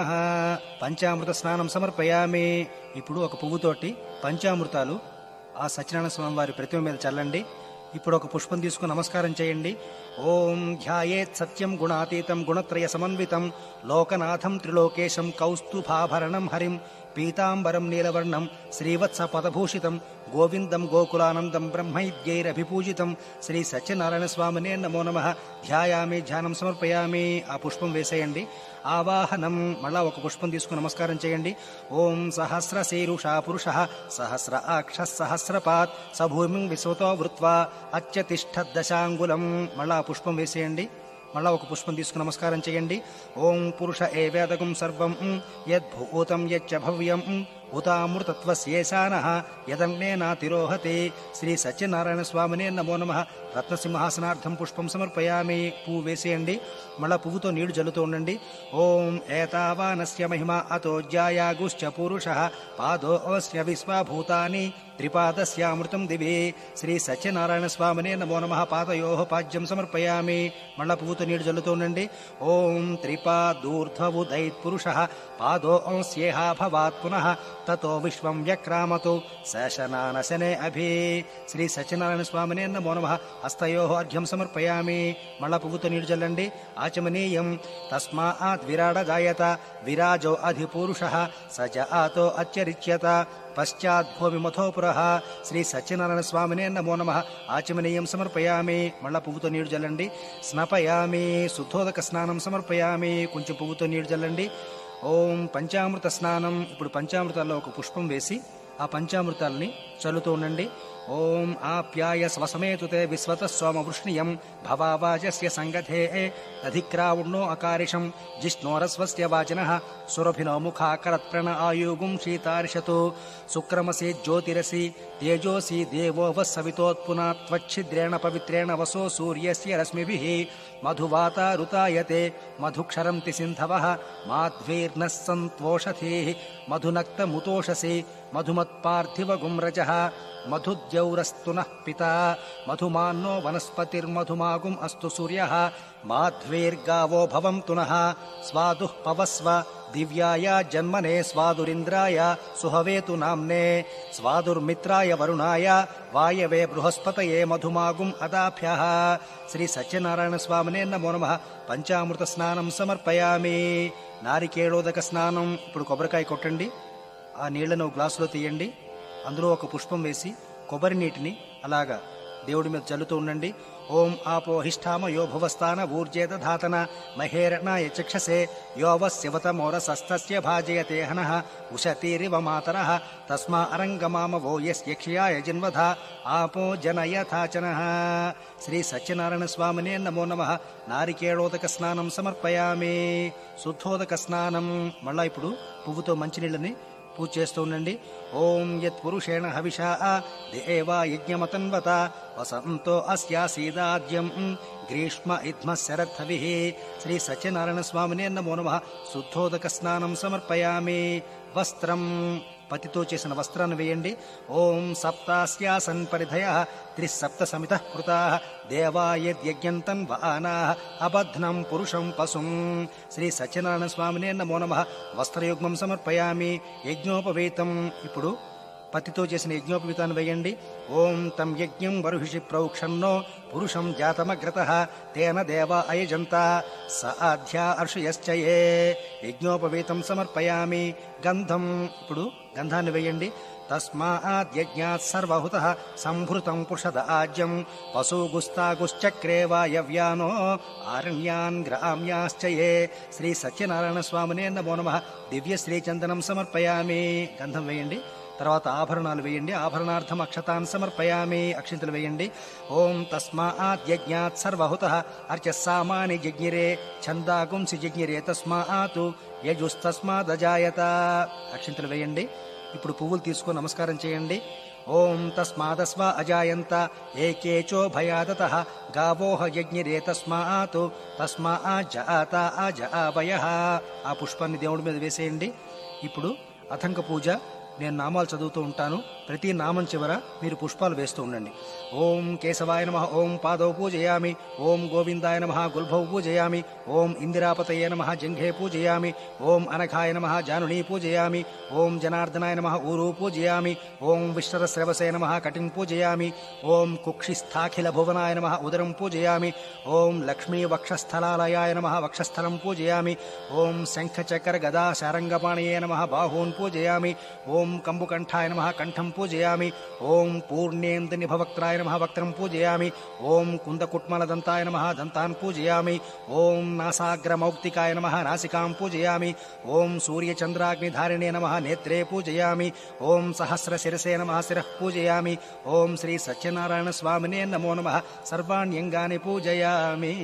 పంచామృత స్నానం సమర్పయామి ఇప్పుడు ఒక పువ్వుతోటి పంచామృతాలు ఆ సత్యనారాయణ స్వామి వారి ప్రతిమ మీద చల్లండి ఇప్పుడు ఒక పుష్పం తీసుకుని నమస్కారం చేయండి ఓం ధ్యాయేత్ సత్యం గుణాతీతం గుణత్రయ సమన్వితం లోకనాథం త్రిలోకేశం కౌస్తుభాభరణం హరిం పీతాంబరం నీలవర్ణం శ్రీవత్స పదభూషితం గోవిందం గోకులానందం బ్రహ్మైద్యైరభిపూజితం శ్రీ సత్యనారాయణ స్వామినే నమో నమ ధ్యాయామి ధ్యానం సమర్పయామి ఆ పుష్పం వేసేయండి ఆవాహనం మళ్ళా ఒక పుష్పం తీసుకుని నమస్కారం చేయండి ఓం సహస్ర శీరుషా పురుష సహస్ర అక్ష సహస్రపాత్ సభూమిం విశ్వతో వృత్వా అత్యతిష్ట దశాంగులం మళ్ళా ఆ పుష్పం వేసేయండి మళ్ళా ఒక పుష్పం తీసుకుని నమస్కారం చేయండి ఓం పురుష ఏ వేదకం సర్వం యద్భూతం యచ్చ భవ్యం ఉతామృతత్వశేషాన యదన్నేనాతిరోహతే శ్రీ సత్యనారాయణ స్వామినే నమో నమ రత్నసింహాసనార్థం పుష్పం సమర్పయామి పువ్వు వేసేయండి మళ్ళా పువ్వుతో నీళ్లు జల్లుతూ ఉండండి ఓం ఏతావానస్య మహిమ అతో జ్యాయాగుశ్చ పురుష పాదోస్య విశ్వభూతాని త్రిపాదస్యామృతం దివి శ్రీ సత్యనారాయణ స్వామినే నమో నమ పాదయో పాద్యం సమర్పయామి మళ్ళా పువ్వుతో నీడు జల్లుతోండండి ఓం త్రిపాదూర్ధ్వవుదైత్ పురుష పాదో అంస్యేహ భవాత్ పునః తతో విశ్వం వ్యక్రామతు శశనానశనే అభి శ్రీ సత్యనారాయణ స్వామినే నమో నమ హస్తయో అర్ఘ్యం సమర్పయామి మళ్ళా పువ్వుతో నీడు జల్లండి ఆచమనీయం తస్మాత్ విరాడ జాయత విరాజో అధిపురుష సజ ఆతో అత్యరిచ్యత పశ్చాద్భూమి మథోపుర శ్రీ సత్యనారాయణ స్వామినే నమో నమ ఆచమనీయం సమర్పయామి మళ్ళా పువ్వుతో నీడు జల్లండి స్నపయామి శుద్ధోదక స్నానం సమర్పయామి కొంచెం పువ్వుతో నీడు జల్లండి ఓం పంచామృత స్నానం ఇప్పుడు పంచామృతాల్లో ఒక పుష్పం వేసి ఆ పంచామృతాలని చల్లుతూ ఉండండి ఓం ఆప్యాయ స్వసమేతుతే విశ్వత సోమ వృష్ణియం భవావాజస్య సంగధే అధిక్రావుణ్ణో అకారిషం జిష్ణోరస్వస్య వాచన సురభినో ముఖాకరత్ప్రణ ఆయుగుం శీతార్షతు శుక్రమసి జ్యోతిరసి తేజోసి దేవో వస్సవితోత్పునా త్వచ్ఛిద్రేణ పవిత్రేణ వసో సూర్యస్య రశ్మిభిః మధువాతారుతాయతే మధుక్షరంతి సింధవః మాధ్వీర్నः సంత్వోషధీः మధునక్తముతోషసి మధుమత్పార్థివగుం రజः మధుద్యౌరస్తు నః పితా మధుమాన్నో వనస్పతిర్మధుమాగుం అస్తు సూర్యः మాధ్వేర్గావో భవంతు నః స్వాదుః పవస్వ దివ్యాయ జన్మనే స్వాదురింద్రాయ సుహవేతు నామ్నే స్వాదుర్మిత్రాయ వరుణాయ వాయవే బృహస్పతయే మధుమాగుం అదాభ్య శ్రీ సత్యనారాయణ స్వామినే నమో నమ పంచామృత స్నానం సమర్పయామి నారికేళోదక స్నానం ఇప్పుడు కొబ్బరికాయ కొట్టండి ఆ నీళ్లను ఒక గ్లాసులో తీయండి అందులో ఒక పుష్పం వేసి కొబ్బరి నీటిని అలాగా దేవుడి మీద చల్లుతూ ఉండండి ఓం ఆపో హిష్ఠామ యో భువస్థాన ఊర్జేత ధాతన మహేరణాయ చక్షసే యోవ శివతమోరసస్తస్య భాజయతే హనః ఉషతీరివ మాతరః తస్మా అరంగమామ వో యస్యక్షయాయ జన్వధ ఆపో జనయథాచనః శ్రీ సత్యనారాయణ స్వామినే నమో నమ నారికేళోదక స్నానం సమర్పయామి శుద్ధోదక స్నానం మళ్ళా ఇప్పుడు పువ్వుతో మంచినీళ్ళని పూజ చేస్తూ ఉండండి ఓం యత్ పురుషేణ హవిషా దేవా యజ్ఞమతన్వత వసంతో అస్యాసీదాద్యం గ్రీష్మ ఇద్మ శరద్ధవి శ్రీ సత్యనారాయణ స్వామినే నమో నమ శుద్ధోదక స్నానం సమర్పయామి వస్త్రం పతితో చేసిన వస్త్రాన్ని వేయండి ఓం సప్తాస్యాసన్ పరిధయ త్రిసప్త సమిత కృతా దేవాయజ్ఞంతం వానా అబధ్నం పురుషం పశుం శ్రీ సత్యనారాయణ స్వామినే నమో నమ వస్త్రయుగ్మం సమర్పయామి యజ్ఞోపవేతం ఇప్పుడు పతితో చేసిన యజ్ఞోపవీతాన్ని వేయండి ఓం తం యజ్ఞం వరుహిషి ప్రౌక్షన్నో పురుషం జాతమగ్రత తేన దేవ అయజంత స ఆధ్యా అర్షయశ్చయే యజ్ఞోపవీతం సమర్పయామి గంధం ఇప్పుడు గంధాన్ని వేయండి తస్మాద్యజ్ఞాత్ సర్వహుత సంభృతం పుషద ఆజ్యం పశుగుస్తాగుశ్చక్రే వాయవ్యానో ఆరణ్యాన్ గ్రామ్యాశ్చయే శ్రీ సత్యనారాయణ స్వామినే నమో నమ దివ్య శ్రీచందనం సమర్పయామి గంధం వేయండి తర్వాత ఆభరణాలు వేయండి ఆభరణార్థం అక్షతాన్ సమర్పయామి అక్షింతలు వేయండి ఓం తస్మాద్యజ్ఞాత్ సర్వహుత అర్చస్సామాని జజ్ఞిరే ఛందాగుంసి జజ్ఞిరే తస్మాతు యజుస్తస్మాదజాయత అక్షింతలు వేయండి ఇప్పుడు పువ్వులు తీసుకొని నమస్కారం చేయండి ఓం తస్మాదస్వ అజాయంత ఏకేచో భయాదత గావోహ యజ్ఞిరే తస్మాత్ తస్మా జాత అజావయ ఆ పుష్పాన్ని దేవుడి మీద వేసేయండి ఇప్పుడు అథంక పూజ నేను నామాలు చదువుతూ ఉంటాను ప్రతి నామం చివర మీరు పుష్పాలు వేస్తూ ఉండండి ఓం కేశవాయ నమ ఓం పాదౌ పూజయామి ఓం గోవిందాయ నమ గుల్భౌ పూజయామి ఓం ఇందిరాపతయే నమ జంఘే పూజయామి ఓం అనఘాయ నమ జానునీ పూజయామి ఓం జనార్దనాయ నమ ఊరు పూజయామి ఓం విశ్వరశ్రవసే నమ కటిం పూజయామి ఓం కుక్షిస్థాఖిల భువనాయ నమ ఉదరం పూజయామి ఓం లక్ష్మీ వక్షస్థలాలయాయ నమ వక్షస్థలం పూజయామి ఓం శంఖచక్ర గదా శారంగపాణయే నమ బాహూన్ పూజయామి ఓం కంబుకంఠాయ నమ కంఠం పూజయామి ఓం పూర్ణేందు నిభవక్త్రాయ నమ వక్త్రం పూజయామి ఓం కుందకుట్మలదంతాయ నమ దంతాన్ పూజయామి ఓం నాసాగ్రమౌక్తికాయ నమ నాసికాం పూజయామి ఓం సూర్యచంద్రాగ్నిధారిణే నమ నేత్రే పూజయామి ఓం సహస్రశిరసే నమ శిరః పూజయామి ఓం శ్రీ సత్యనారాయణ స్వామినే నమో నమ సర్వాణ్యంగాని పూజయామి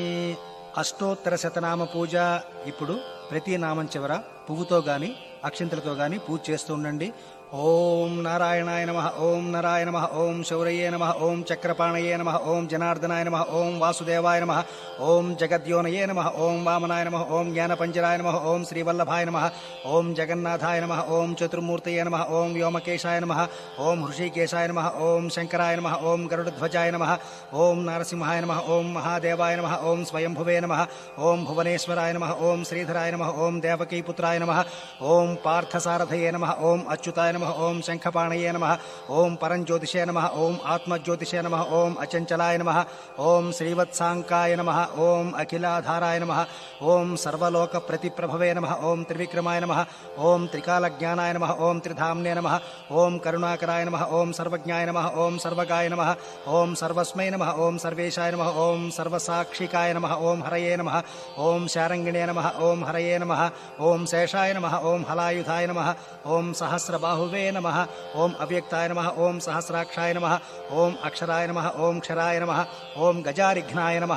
అష్టోత్తర శతనామ పూజ ఇప్పుడు ప్రతి నామం చివర పువ్వుతో గాని అక్షింతలతో గాని పూజ చేస్తూ ఉండండి ఓం నారాయణాయ నమ ఓం నారాయణ నమ ఓం శౌరయే నమ ఓం చక్రపాణయే నమ ఓం జనార్దనాయ నమ ఓం వాసుదేవాయ నమ ఓం జగద్యోనయే నమ ఓం వామనాయ నమ ఓం జ్ఞానపంజరాయ నమ ఓం శ్రీవల్లభాయ నమ ఓం జగన్నాథాయ నమ ఓం చతుర్మూర్తయే నమ ఓం వ్యోమకేశాయ నమ ఓం హృషికేశాయ నమ ఓం శంకరాయ నమ ఓం గరుడధ్వజాయ నమ ఓం నారసింహాయ నమ ఓం మహాదేవాయ నమ ఓం స్వయంభువే నమ ఓం భువనేశ్వరాయ నమ ఓం శ్రీధరాయ నమ ఓం దేవకీపుత్రాయ నమ ఓం పార్థసారథయే నమ ఓం అచ్యుతాయ నమ ఓం శంఖపాణయే నమ ఓం పరంజ్యోతిషే నమ ఓం ఆత్మజ్యోతిషే నమ ఓం అచంచలాయ నమ ఓం శ్రీవత్సాంకాయ నమ ఓం అఖిలాధారాయ నమ ఓం సర్వలోక ప్రతిప్రభవే నమ ఓం త్రివిక్రమాయ నమ ఓం త్రికాలజ్ఞానాయ నమ ఓం త్రిధామ్నే నమ ఓం కరుణాకరాయ నమ ఓం సర్వజ్ఞాయ నమ ఓం సర్వగాయ నమ ఓం సర్వస్మై నమ ఓం సర్వేశాయ నమ ఓం సర్వసాక్షికాయ నమ ఓం హరయే నమ ఓం శారంగిణే నమ ఓం హరయే నమ ఓం శేషాయ నమ ఓం హలాయుధాయ నమ ఓం సహస్రబాహువే నమ ఓం అవ్యక్తాయ నమ ఓం సహస్రాక్షాయ నమ ఓం అక్షరాయ నమ ఓం క్షరాయ నమ ఓం గజారిఘ్నాయ నమ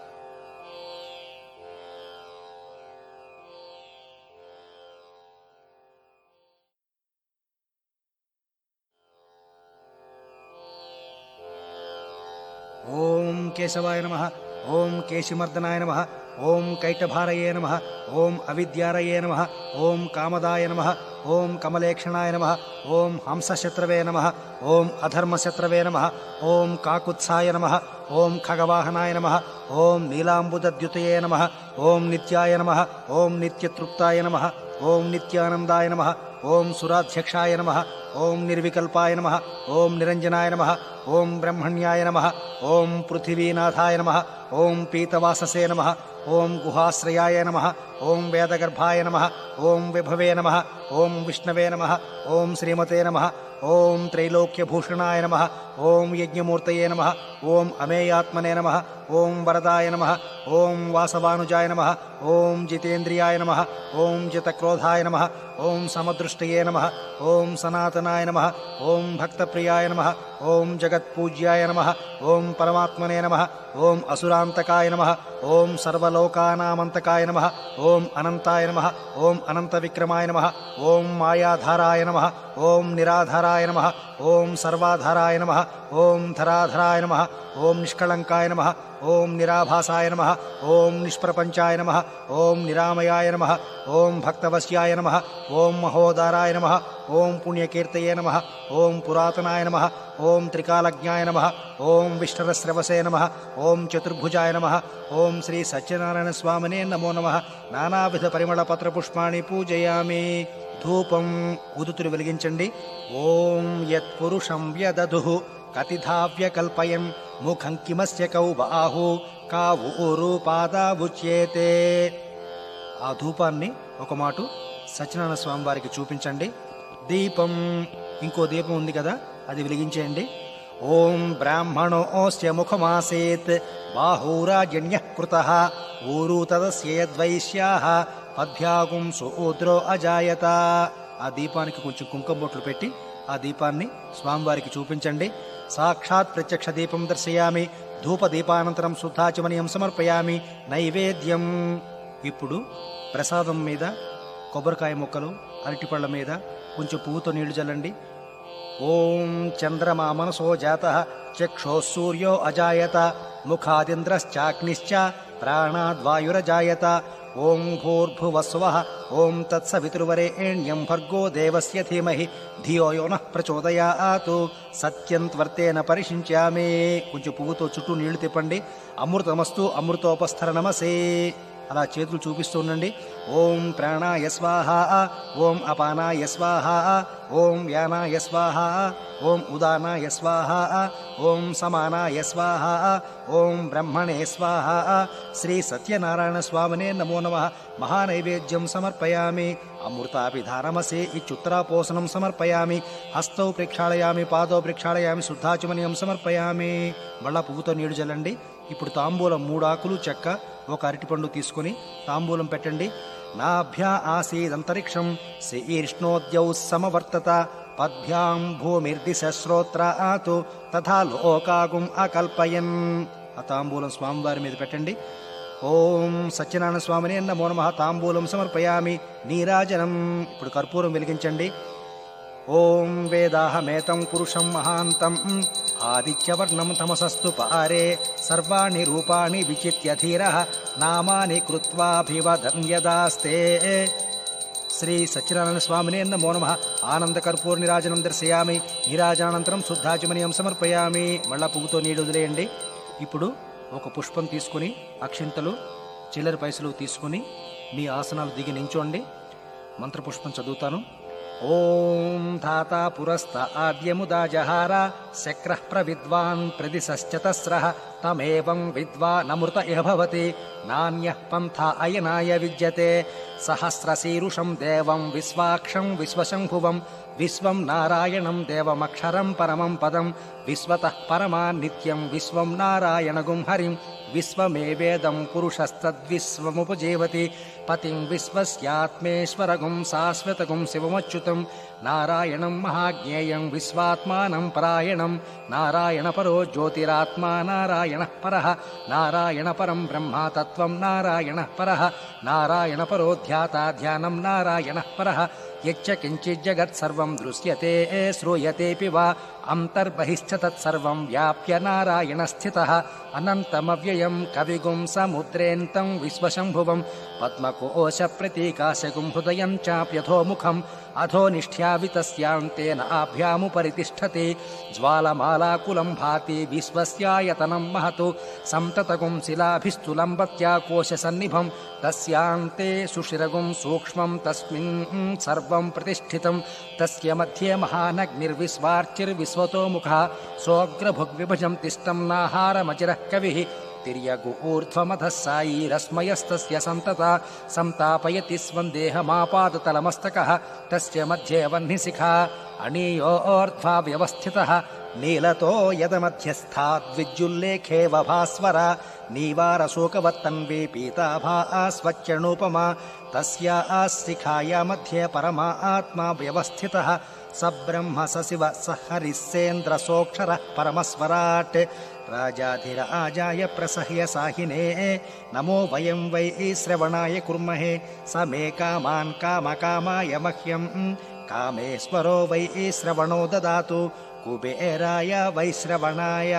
ఓం కేశవాయ నమ ఓం కేశిమర్దనాయ నమ ఓం కైటభారయే నమ ఓం అవిద్యారయే నమ ఓం కామదాయ నమ ఓం కమలేక్షణాయ నమ ఓం హంసశత్రవే నమ ఓం అధర్మశత్రవే నమ ఓం కాకుత్సాయ నమ ఓం ఖగవాహనాయ నమ ఓం నీలాంబుదద్యుతయే నమ ఓం నిత్యాయ నమ ఓం నిత్యతృప్తాయ నమ ఓం నిత్యానందాయ నమ ఓం సురాధ్యక్షాయ నమ ఓం నిర్వికల్పాయ నమ ఓం నిరంజనాయ నమ ఓం బ్రహ్మణ్యాయ నమ ఓం పృథివీనాథాయ నమ ఓం పీతవాససే నమ ఓం గుహాశ్రయాయ నమ ఓం వేదగర్భాయ నమ ఓం విభవే నమ ఓం విష్ణవే నమ ఓం శ్రీమతే నమ ఓం త్రైలోక్యభూషణాయ నమ ఓం యజ్ఞమూర్తయే నమ ఓం అమేయాత్మనే నమ ఓం వరదాయ నమ ఓం వాసవానుజాయ నమ ఓం జితేంద్రియాయ నమ ఓం జితక్రోధాయ నమ ఓం సమదృష్టయే నమ ఓం సనాతనాయ నమ ఓం భక్తప్రియాయ నమ ఓం జగత్పూజ్యాయ నమ ఓం పరమాత్మనే నమ ఓం అసురాంతకాయ నమ ఓం సర్వలోకానామంతకాయ నమ ఓం అనంతాయ నమ ఓం అనంత విక్రమాయ నమ ఓం మాయాధారాయ నమ ఓం నిరాధారాయ నమ ఓం సర్వాధారాయ నమ ఓం ధరాధరాయ నమ ఓం నిష్కళంకాయ నమ ఓం నిరాభాసాయ నమ ఓం నిష్ప్రపంచాయ నమ ఓం నిరామయాయ నమ ఓం భక్తవశ్యాయ నమ ఓం మహోదారాయ నమ ఓం పుణ్యకీర్తయే నమ ఓం పురాతనాయ నమ ఓం త్రికాలజ్ఞాయ నమ ఓం విష్ణురస్రవసే నమ ఓం చతుర్భుజాయ నమ ఓం శ్రీ సత్యనారాయణ స్వామినే నమో నమ నానావిధ పరిమళ పత్ర పుష్పాణి పూజయామి ధూపం ఉదుతులు వెలిగించండి ఓం యత్పురుషం వ్యదధు కతిధావ్యకల్పయన్ ముఖం కిమస్య కౌ బాహు కావు రూపాదావుచ్యేతే ఆ ధూపాన్ని ఒక మాటు సత్యనారాయణ స్వామి వారికి చూపించండి దీపం ఇంకో దీపం ఉంది కదా అది వెలిగించేయండి ఓం బ్రాహ్మణోస్య ముఖమాసేత్ బాహూరాజన్య కృత ఊరు తదస్యద్వైశ్యా పద్భ్యాగుం సూద్రో అజాయత ఆ దీపానికి కొంచెం కుంకుమ బొట్లు పెట్టి ఆ దీపాన్ని స్వామివారికి చూపించండి సాక్షాత్ ప్రత్యక్ష దీపం దర్శయామి ధూప దీపానంతరం శుద్ధాచమనీయం సమర్పయామి నైవేద్యం ఇప్పుడు ప్రసాదం మీద కొబ్బరికాయ ముక్కలు అరటిపళ్ళ మీద కొంచెం పువ్వుతో నీళ్లు చల్లండి ఓం చంద్రమా మనసో జాత చక్షో సూర్యో అజాయత ముఖాదింద్రశ్చాగ్నిశ్చ ప్రాణాద్వాయురజాయత ఓం భూర్భువస్వ ఓం తత్సవితుర్వరేణ్యం భర్గో దేవస్య ధీమహి ధియో యో నః ప్రచోదయాతు సత్యం త్వర్తేన పరిశించామే కొంచెం పువ్వుతో చుట్టూ నీళ్లు తిప్పండి అమృతమస్తు అమృతోపస్థర నమసే అలా చేతులు చూపిస్తూ ఉండండి ఓం ప్రాణాయ స్వాహ ఓం అపానాయ స్వాహ ఓం వ్యానాయ స్వాహ ఓం ఉదానాయ స్వాహ ఓం సమానాయ స్వాహ ఓం బ్రహ్మణే స్వాహ శ్రీ సత్యనారాయణ స్వామినే నమో నమ మహానైవేద్యం సమర్పయామి అమృతాపిధారమసే ఇత్యుత్తరాపోసనం సమర్పయామి హస్తౌ ప్రేక్షాళయామి పాదౌ ప్రేక్షాళయామి శుద్ధాచమనీయం సమర్పయామి మళ్ళా పువ్వుతో నీడు చల్లండి ఇప్పుడు తాంబూలం మూడు ఆకులు చెక్క ఒక అరటిపండు తీసుకొని తాంబూలం పెట్టండి నాభ్యా ఆసీదంతరిక్షం శీర్ష్ణోద్యౌ సమవర్తత పద్భ్యాం భూమిర్దిశ శ్రోత్ర ఆతు తథా లోకాగుం అకల్పయన్ ఆ తాంబూలం స్వామివారి మీద పెట్టండి ఓం సత్యనారాయణ స్వామిని నమో నమ తాంబూలం సమర్పయామి నీరాజనం ఇప్పుడు కర్పూరం వెలిగించండి ఓం వేదాహమేతం పురుషం మహాంతం ఆదిత్యవర్ణం తమసస్తు పారే సర్వాణి రూపాణి విచిత్య ధీర నామాని కృత్వాభివదన్యదాస్తే శ్రీ సత్యనారాయణ స్వామినే నమో నమ ఆనందకర్పూర నిరాజనం దర్శయామి నీరాజానంతరం శుద్ధాచమనీయం సమర్పయామి మళ్ళా పువ్వుతో నీడు వదిలేయండి ఇప్పుడు ఒక పుష్పం తీసుకుని అక్షింతలు చిల్లర పైసలు తీసుకుని మీ ఆసనాలు దిగి నించోండి మంత్రపుష్పం చదువుతాను ఓం ధాత పురస్త ఆద్యముదా జహార శక్ర ప్రవిద్వాన్ ప్రదిశ్చతస్ర తమేవం విద్వానమృత ఇహ భవతి నాణ్య పంథ అయనాయ విద్యతే సహస్రశీరుషం దేవం విశ్వాక్షం విశ్వశంభువం విశ్వం నారాయణం దేవమక్షరం పరమం పదం విశ్వతః పరమా నిత్యం విశ్వం నారాయణగుం హరిం విశ్వమేవేదం పురుషస్తద్విశ్వముపజీవతి పతిం విశ్వస్యాత్మేశ్వరగుం శాశ్వతగుం శివమచ్యుతం నారాయణం మహాజ్ఞేయం విశ్వాత్మానం పరాయణం నారాయణ పరో జ్యోతిరాత్మా నారాయణ పర నారాయణ పరం బ్రహ్మ తత్వం నారాయణ పర నారాయణ పరో ధ్యాతా ధ్యానం నారాయణ పర యచ్చ కించిజ్జగత్సర్వం దృశ్యతే శ్రూయతేపి వా అంతర్బహిశ్చ తత్సర్వం వ్యాప్య నారాయణ స్థిత అనంతమవ్యయం కవిగుం సముద్రేంతం విశ్వశంభువం పద్మకోశ ప్రతీకాశగుం హృదయం చాప్యథోముఖం అధో నిష్ఠ్యావితస్యాంతేన ఆభ్యాముపరి తిష్టతి జ్వాలమాలాకులం భాతి విశ్వస్యాయతనం మహతు సంతతగుం శిలాభిస్తులంబత్యా కోశ సన్నిభం తస్యాంతే సుషిరగుం సూక్ష్మం తస్మిన్ సర్వం ప్రతిష్ఠితం తస్య మధ్యే మహానగ్నిర్విస్వార్చిర్విశ్వతో ముఖ సోగ్రభుగ్విభజం తిష్టం నాహారమచిరః కవిः తిర్యగు ఊర్ధ్వమధः సాయీరస్మయస్తస్య సంతత సంతాపయతి స్వందేహమాపాదతలమస్తకः తస్య మధ్యే వह्निशिखा అణీయోర్ధ్వా వ్యవస్థితः నీలతో యదమధ్యస్థాద్విద్యుల్లేఖేవ భాస్వర నీవారశోకవత్తన్వే పీతాభా స్వచ్చణూపమా తస్యా శిఖాయా మధ్యే పరమా ఆత్మా వ్యవస్థితः స బ్రహ్మ స శివ స హరిస్సేంద్ర సోక్షర పరమస్వరాట్ రాజాధిరాజాయ ప్రసహ్య సాహినే నమో వయం వై శ్రవణాయ కుర్మహే స మే కామాన్ కామకామాయ మహ్యం కామేశ్వరో వై శ్రవణో దదాతు కుబేరాయ వైశ్రవణాయ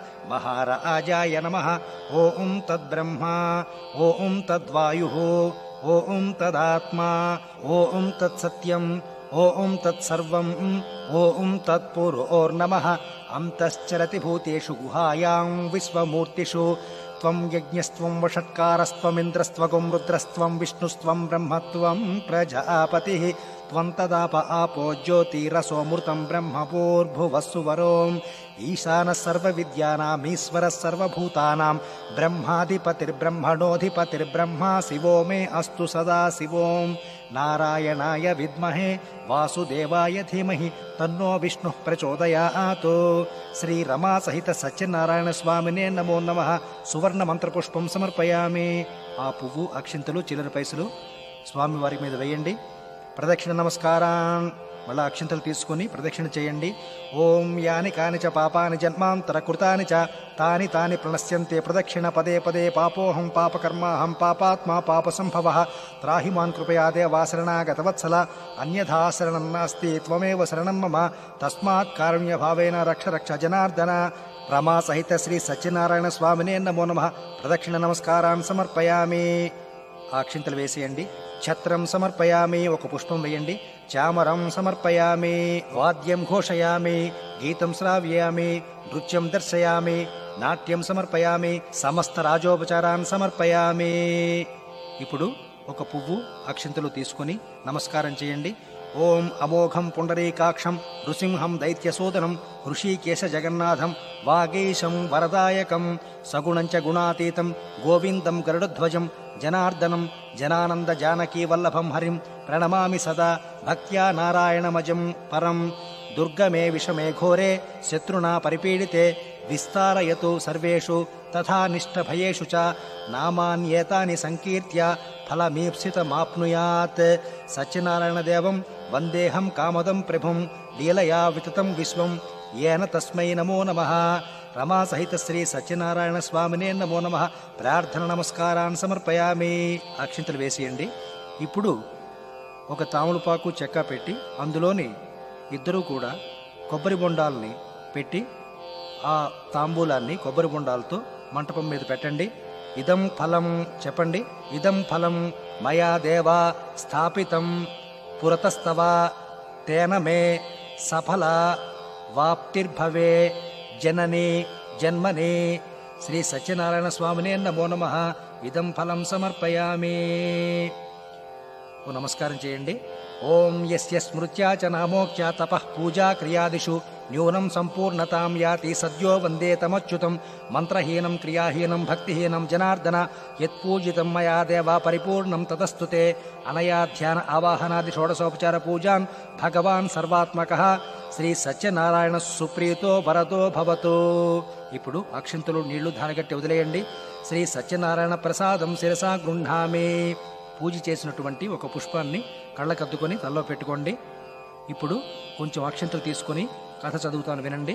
మహారాజాయ నమ ఓం తద్బ్రహ్మ ఓం తద్వాయు ఓం తదాత్మా ఓం తత్సత్యం ఓం తత్సర్వం ఓం తత్పురోర్నమ అంతశ్చరతి భూతేషు గుహాయాం విశ్వమూర్తిషు త్వం యజ్ఞస్త్వం వషట్కారస్త్వమింద్రస్త్వగుం రుద్రస్త్వం విష్ణుస్త్వం బ్రహ్మత్వం ప్రజాపతి త్వం తదాప ఆపో జ్యోతిరసోమృతం బ్రహ్మపూర్భువస్సువరోం ఈశాన సర్వవిద్యానామీశ్వర సర్వభూతానాం బ్రహ్మాధిపతిర్బ్రహ్మణోధిపతిర్బ్రహ్మ శివో మే అస్తు సదా శివోం నారాయణాయ విద్మహే వాసుదేవాయ ధీమహి తన్నో విష్ణు ప్రచోదయాత్ శ్రీ రమా సహిత సత్యనారాయణ స్వామినే నమో నమ సువర్ణ మంత్రపుష్పం సమర్పయామి ఆ పువ్వు అక్షింతలు చిల్లర పైసలు స్వామివారి మీద వేయండి ప్రదక్షిణ నమస్కారం మళ్ళా అక్షింతలు తీసుకొని ప్రదక్షిణ చేయండి ఓం యాని కాని చ పాపాని జన్మాంతర కృతాని చ తాని తాని ప్రణశ్యంతే ప్రదక్షిణ పదే పదే పాపోహం పాపకర్మాహం పాపాత్మా పాప సంభవ త్రాహి మాన్ కృపయా దేవాశరణాగతవత్సల అన్యథా శరణం నాస్తి త్వమేవ శరణం మమ తస్మాత్ కారుణ్య భావేన రక్ష రక్ష జనార్దన రమా సహిత శ్రీ సత్యనారాయణ స్వామినే నమో నమ ప్రదక్షిణ నమస్కారాన్ని సమర్పయామి ఆ అక్షింతలు వేసేయండి ఛత్రం సమర్పయామి ఒక పుష్పం వేయండి చామరం సమర్పయామి వాద్యం ఘోషయామి గీతం శ్రావ్యామి నృత్యం దర్శయామి నాట్యం సమర్పయామి సమస్త రాజోపచారాన్ సమర్పయామి ఇప్పుడు ఒక పువ్వు అక్షింతలు తీసుకొని నమస్కారం చేయండి ఓం అమోఘం పుండరీకాక్షం నృసింహం దైత్యసూదనం హృషీకేశ జగన్నాథం వాగీశం వరదాయకం సగుణంచ గుణాతీతం గోవిందం గరుడధ్వజం జనార్దనం జనానంద జానకీ వల్లభం హరిం ప్రణమామి సదా భక్త్యా నారాయణమజం పరం దుర్గమే విషమే ఘోరే శత్రునా పరిపీడితే విస్తారయతు సర్వేషు తథా నిష్ఠభయేషు చ నామాన్యేతాని సంకీర్త్య ఫలమీప్సితమాప్నుయాత్ సత్యనారాయణదేవం వందేహం కామదం ప్రభుం లీలయా వితతం విశ్వం ఏన తస్మై నమో నమ రమా సహిత శ్రీ సత్యనారాయణ స్వామినే నమో నమ ప్రార్థన నమస్కారాన్ని సమర్పయామి అక్షింతలు వేసేయండి ఇప్పుడు ఒక తాములపాకు చెక్క పెట్టి అందులోని ఇద్దరూ కూడా కొబ్బరి బొండాల్ని పెట్టి ఆ తాంబూలాన్ని కొబ్బరి బొండాలతో మంటపం మీద పెట్టండి ఇదం ఫలం చెప్పండి ఇదం ఫలం మయా దేవా స్థాపితం పురతస్తవ తేన మే సఫల వాప్తిర్భవే జనని జన్మని శ్రీ సత్యనారాయణ స్వామినే నమో నమ ఇదం ఫలం సమర్పయామి ఓ నమస్కారం చేయండి ఓం యస్య స్మృత్యా చ నామోక్త్యా తపః పూజా క్రియాదిషు న్యూనం సంపూర్ణతాం యాతి సద్యో వందే తమచ్యుతం మంత్రహీనం క్రియాహీనం భక్తిహీనం జనార్దన యత్పూజితం మయా దేవ పరిపూర్ణం తదస్తుతే అనయా ధ్యాన ఆవాహనాది షోడశోపచార పూజాన్ భగవాన్ సర్వాత్మక శ్రీ సత్యనారాయణ సుప్రీతో వరదో భవతు ఇప్పుడు అక్షంతులు నీళ్లు ధారగట్టి వదిలేయండి శ్రీ సత్యనారాయణ ప్రసాదం శిరసా గృహామి పూజ చేసినటువంటి ఒక పుష్పాన్ని కళ్ళకద్దుకొని తల్లో పెట్టుకోండి ఇప్పుడు కొంచెం అక్షంతలు తీసుకొని కథ చదువుతాను వినండి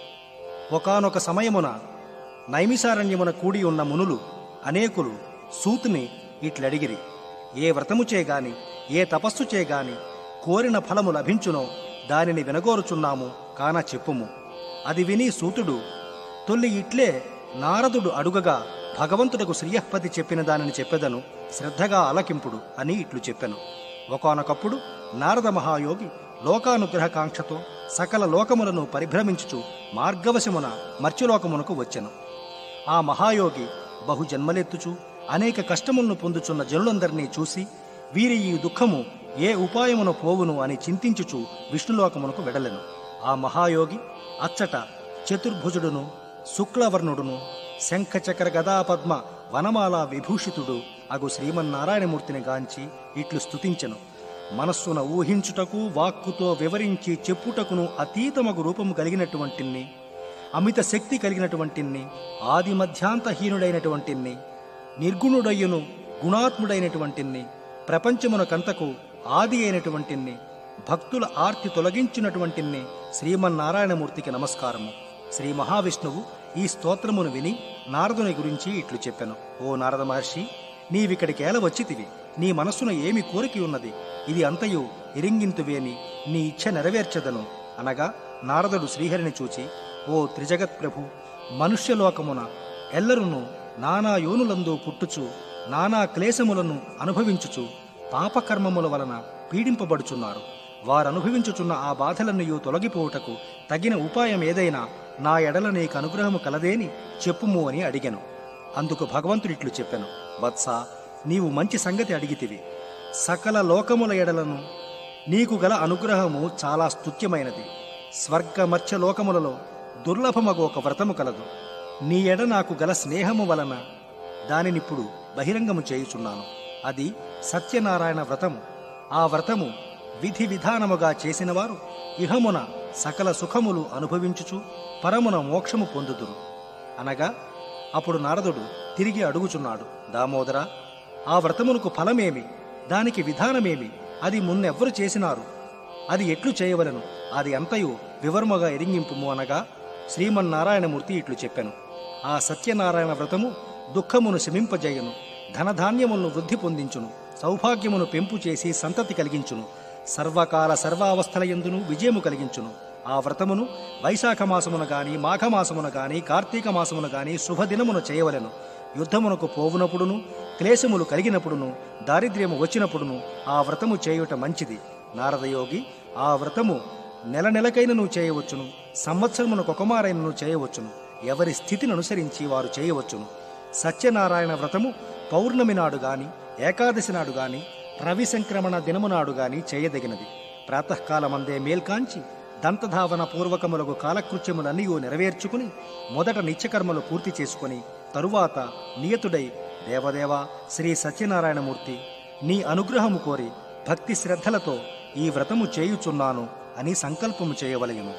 ఒకానొక సమయమున నైమిసారణ్యమున కూడి ఉన్న మునులు అనేకులు సూతుని ఇట్లడిగిరి ఏ వ్రతము చేగాని ఏ తపస్సు చేగాని కోరిన ఫలము లభించునో దానిని వినగోరుచున్నాము కాన చెప్పుము అది విని సూతుడు తొల్లి ఇట్లే నారదుడు అడుగగా భగవంతుడకు శ్రీయఃపతి చెప్పిన దానిని చెప్పెదను శ్రద్ధగా అలకింపుడు అని ఇట్లు చెప్పెను ఒకనొకప్పుడు నారద మహాయోగి లోకానుగ్రహకాంక్షతో సకల లోకములను పరిభ్రమించుచు మార్గవశమున మర్త్యులోకమునకు వచ్చెను ఆ మహాయోగి బహు జన్మలెత్తుచు అనేక కష్టములను పొందుచున్న జనులందరినీ చూసి వీరి ఈ దుఃఖము ఏ ఉపాయమున పోవును అని చింతించుచు విష్ణులోకమునకు వెడలెను ఆ మహాయోగి అచ్చట చతుర్భుజుడును శుక్లవర్ణుడును శంఖచక్ర గదాపద్మ వనమాల విభూషితుడు అగు శ్రీమన్నారాయణమూర్తిని గాంచి ఇట్లు స్తుతించెను మనస్సున ఊహించుటకు వాక్కుతో వివరించి చెప్పుటకును అతీతమగు రూపము కలిగినటువంటిన్ని అమిత శక్తి కలిగినటువంటిన్ని ఆది మధ్యాంతహీనుడైనటువంటిన్ని నిర్గుణుడయ్యును గుణాత్ముడైనటువంటిన్ని ప్రపంచమునకంతకు ఆది అయినటువంటిన్ని భక్తుల ఆర్తి తొలగించినటువంటిన్ని శ్రీమన్నారాయణమూర్తికి నమస్కారము శ్రీ మహావిష్ణువు ఈ స్తోత్రమును విని నారదుని గురించి ఇట్లు చెప్పెను ఓ నారద మహర్షి నీవిక్కడికేల వచ్చితివి నీ మనస్సున ఏమి కోరిక ఉన్నది ఇది అంతయు ఎరింగింతువేని నీ ఇచ్ఛ నెరవేర్చదను అనగా నారదుడు శ్రీహరిని చూచి ఓ త్రిజగత్ ప్రభు మనుష్యలోకమున ఎల్లరును నానా యోనులందు పుట్టుచు నానా క్లేశములను అనుభవించుచు పాపకర్మముల వలన పీడింపబడుచున్నారు వారనుభవించుచున్న ఆ బాధలన్నయూ తొలగిపోవుటకు తగిన ఉపాయం ఏదైనా నా ఎడల నీకు అనుగ్రహము కలదేని చెప్పుము అని అడిగెను అందుకు భగవంతుడిట్లు చెప్పెను వత్స నీవు మంచి సంగతి అడిగితివి సకల లోకముల ఎడలను నీకు గల అనుగ్రహము చాలా స్తుత్యమైనది స్వర్గ మత్స్య లోకములలో దుర్లభమగు ఒక వ్రతము కలదు నీ ఎడ నాకు గల స్నేహము వలన దానినిప్పుడు బహిరంగము చేయుచున్నాను అది సత్యనారాయణ వ్రతము ఆ వ్రతము విధి విధానముగా చేసినవారు ఇహమున సకల సుఖములు అనుభవించుచు పరమున మోక్షము పొందుదురు అనగా అప్పుడు నారదుడు తిరిగి అడుగుచున్నాడు దామోదర ఆ వ్రతమునకు ఫలమేమి దానికి విధానమేమి అది మున్నెవ్వరు చేసినారు అది ఎట్లు చేయవలను అది అంతయు వివర్మగా ఎరింగింపుము అనగా శ్రీమన్నారాయణమూర్తి ఇట్లు చెప్పెను ఆ సత్యనారాయణ వ్రతము దుఃఖమును శమింపజేయును ధనధాన్యములను వృద్ధి పొందించును సౌభాగ్యమును పెంపు చేసి సంతతి కలిగించును సర్వకాల సర్వావస్థల యందును విజయము కలిగించును ఆ వ్రతమును వైశాఖ మాసమున గాని మాఘమాసమున గాని కార్తీక మాసమున గాని శుభదినమున చేయవలెను యుద్ధమునకు పోవునప్పుడును క్లేశములు కలిగినప్పుడును దారిద్ర్యము వచ్చినప్పుడును ఆ వ్రతము చేయుట మంచిది నారదయోగి ఆ వ్రతము నెల నెలకైనను చేయవచ్చును సంవత్సరమునకు ఒకమారైనను చేయవచ్చును ఎవరి స్థితిని అనుసరించి వారు చేయవచ్చును సత్యనారాయణ వ్రతము పౌర్ణమి నాడు గాని ఏకాదశి నాడు గాని రవి సంక్రమణ దినము నాడు గాని చేయదగినది ప్రాతకాలమందే మేల్కాంచి దంతధావన పూర్వకములకు కాలకృత్యములన్నీ నెరవేర్చుకుని మొదట నిత్యకర్మలు పూర్తి చేసుకుని తరువాత నియతుడై దేవదేవ శ్రీ సత్యనారాయణమూర్తి నీ అనుగ్రహము కోరి భక్తి శ్రద్ధలతో ఈ వ్రతము చేయుచున్నాను అని సంకల్పము చేయవలయును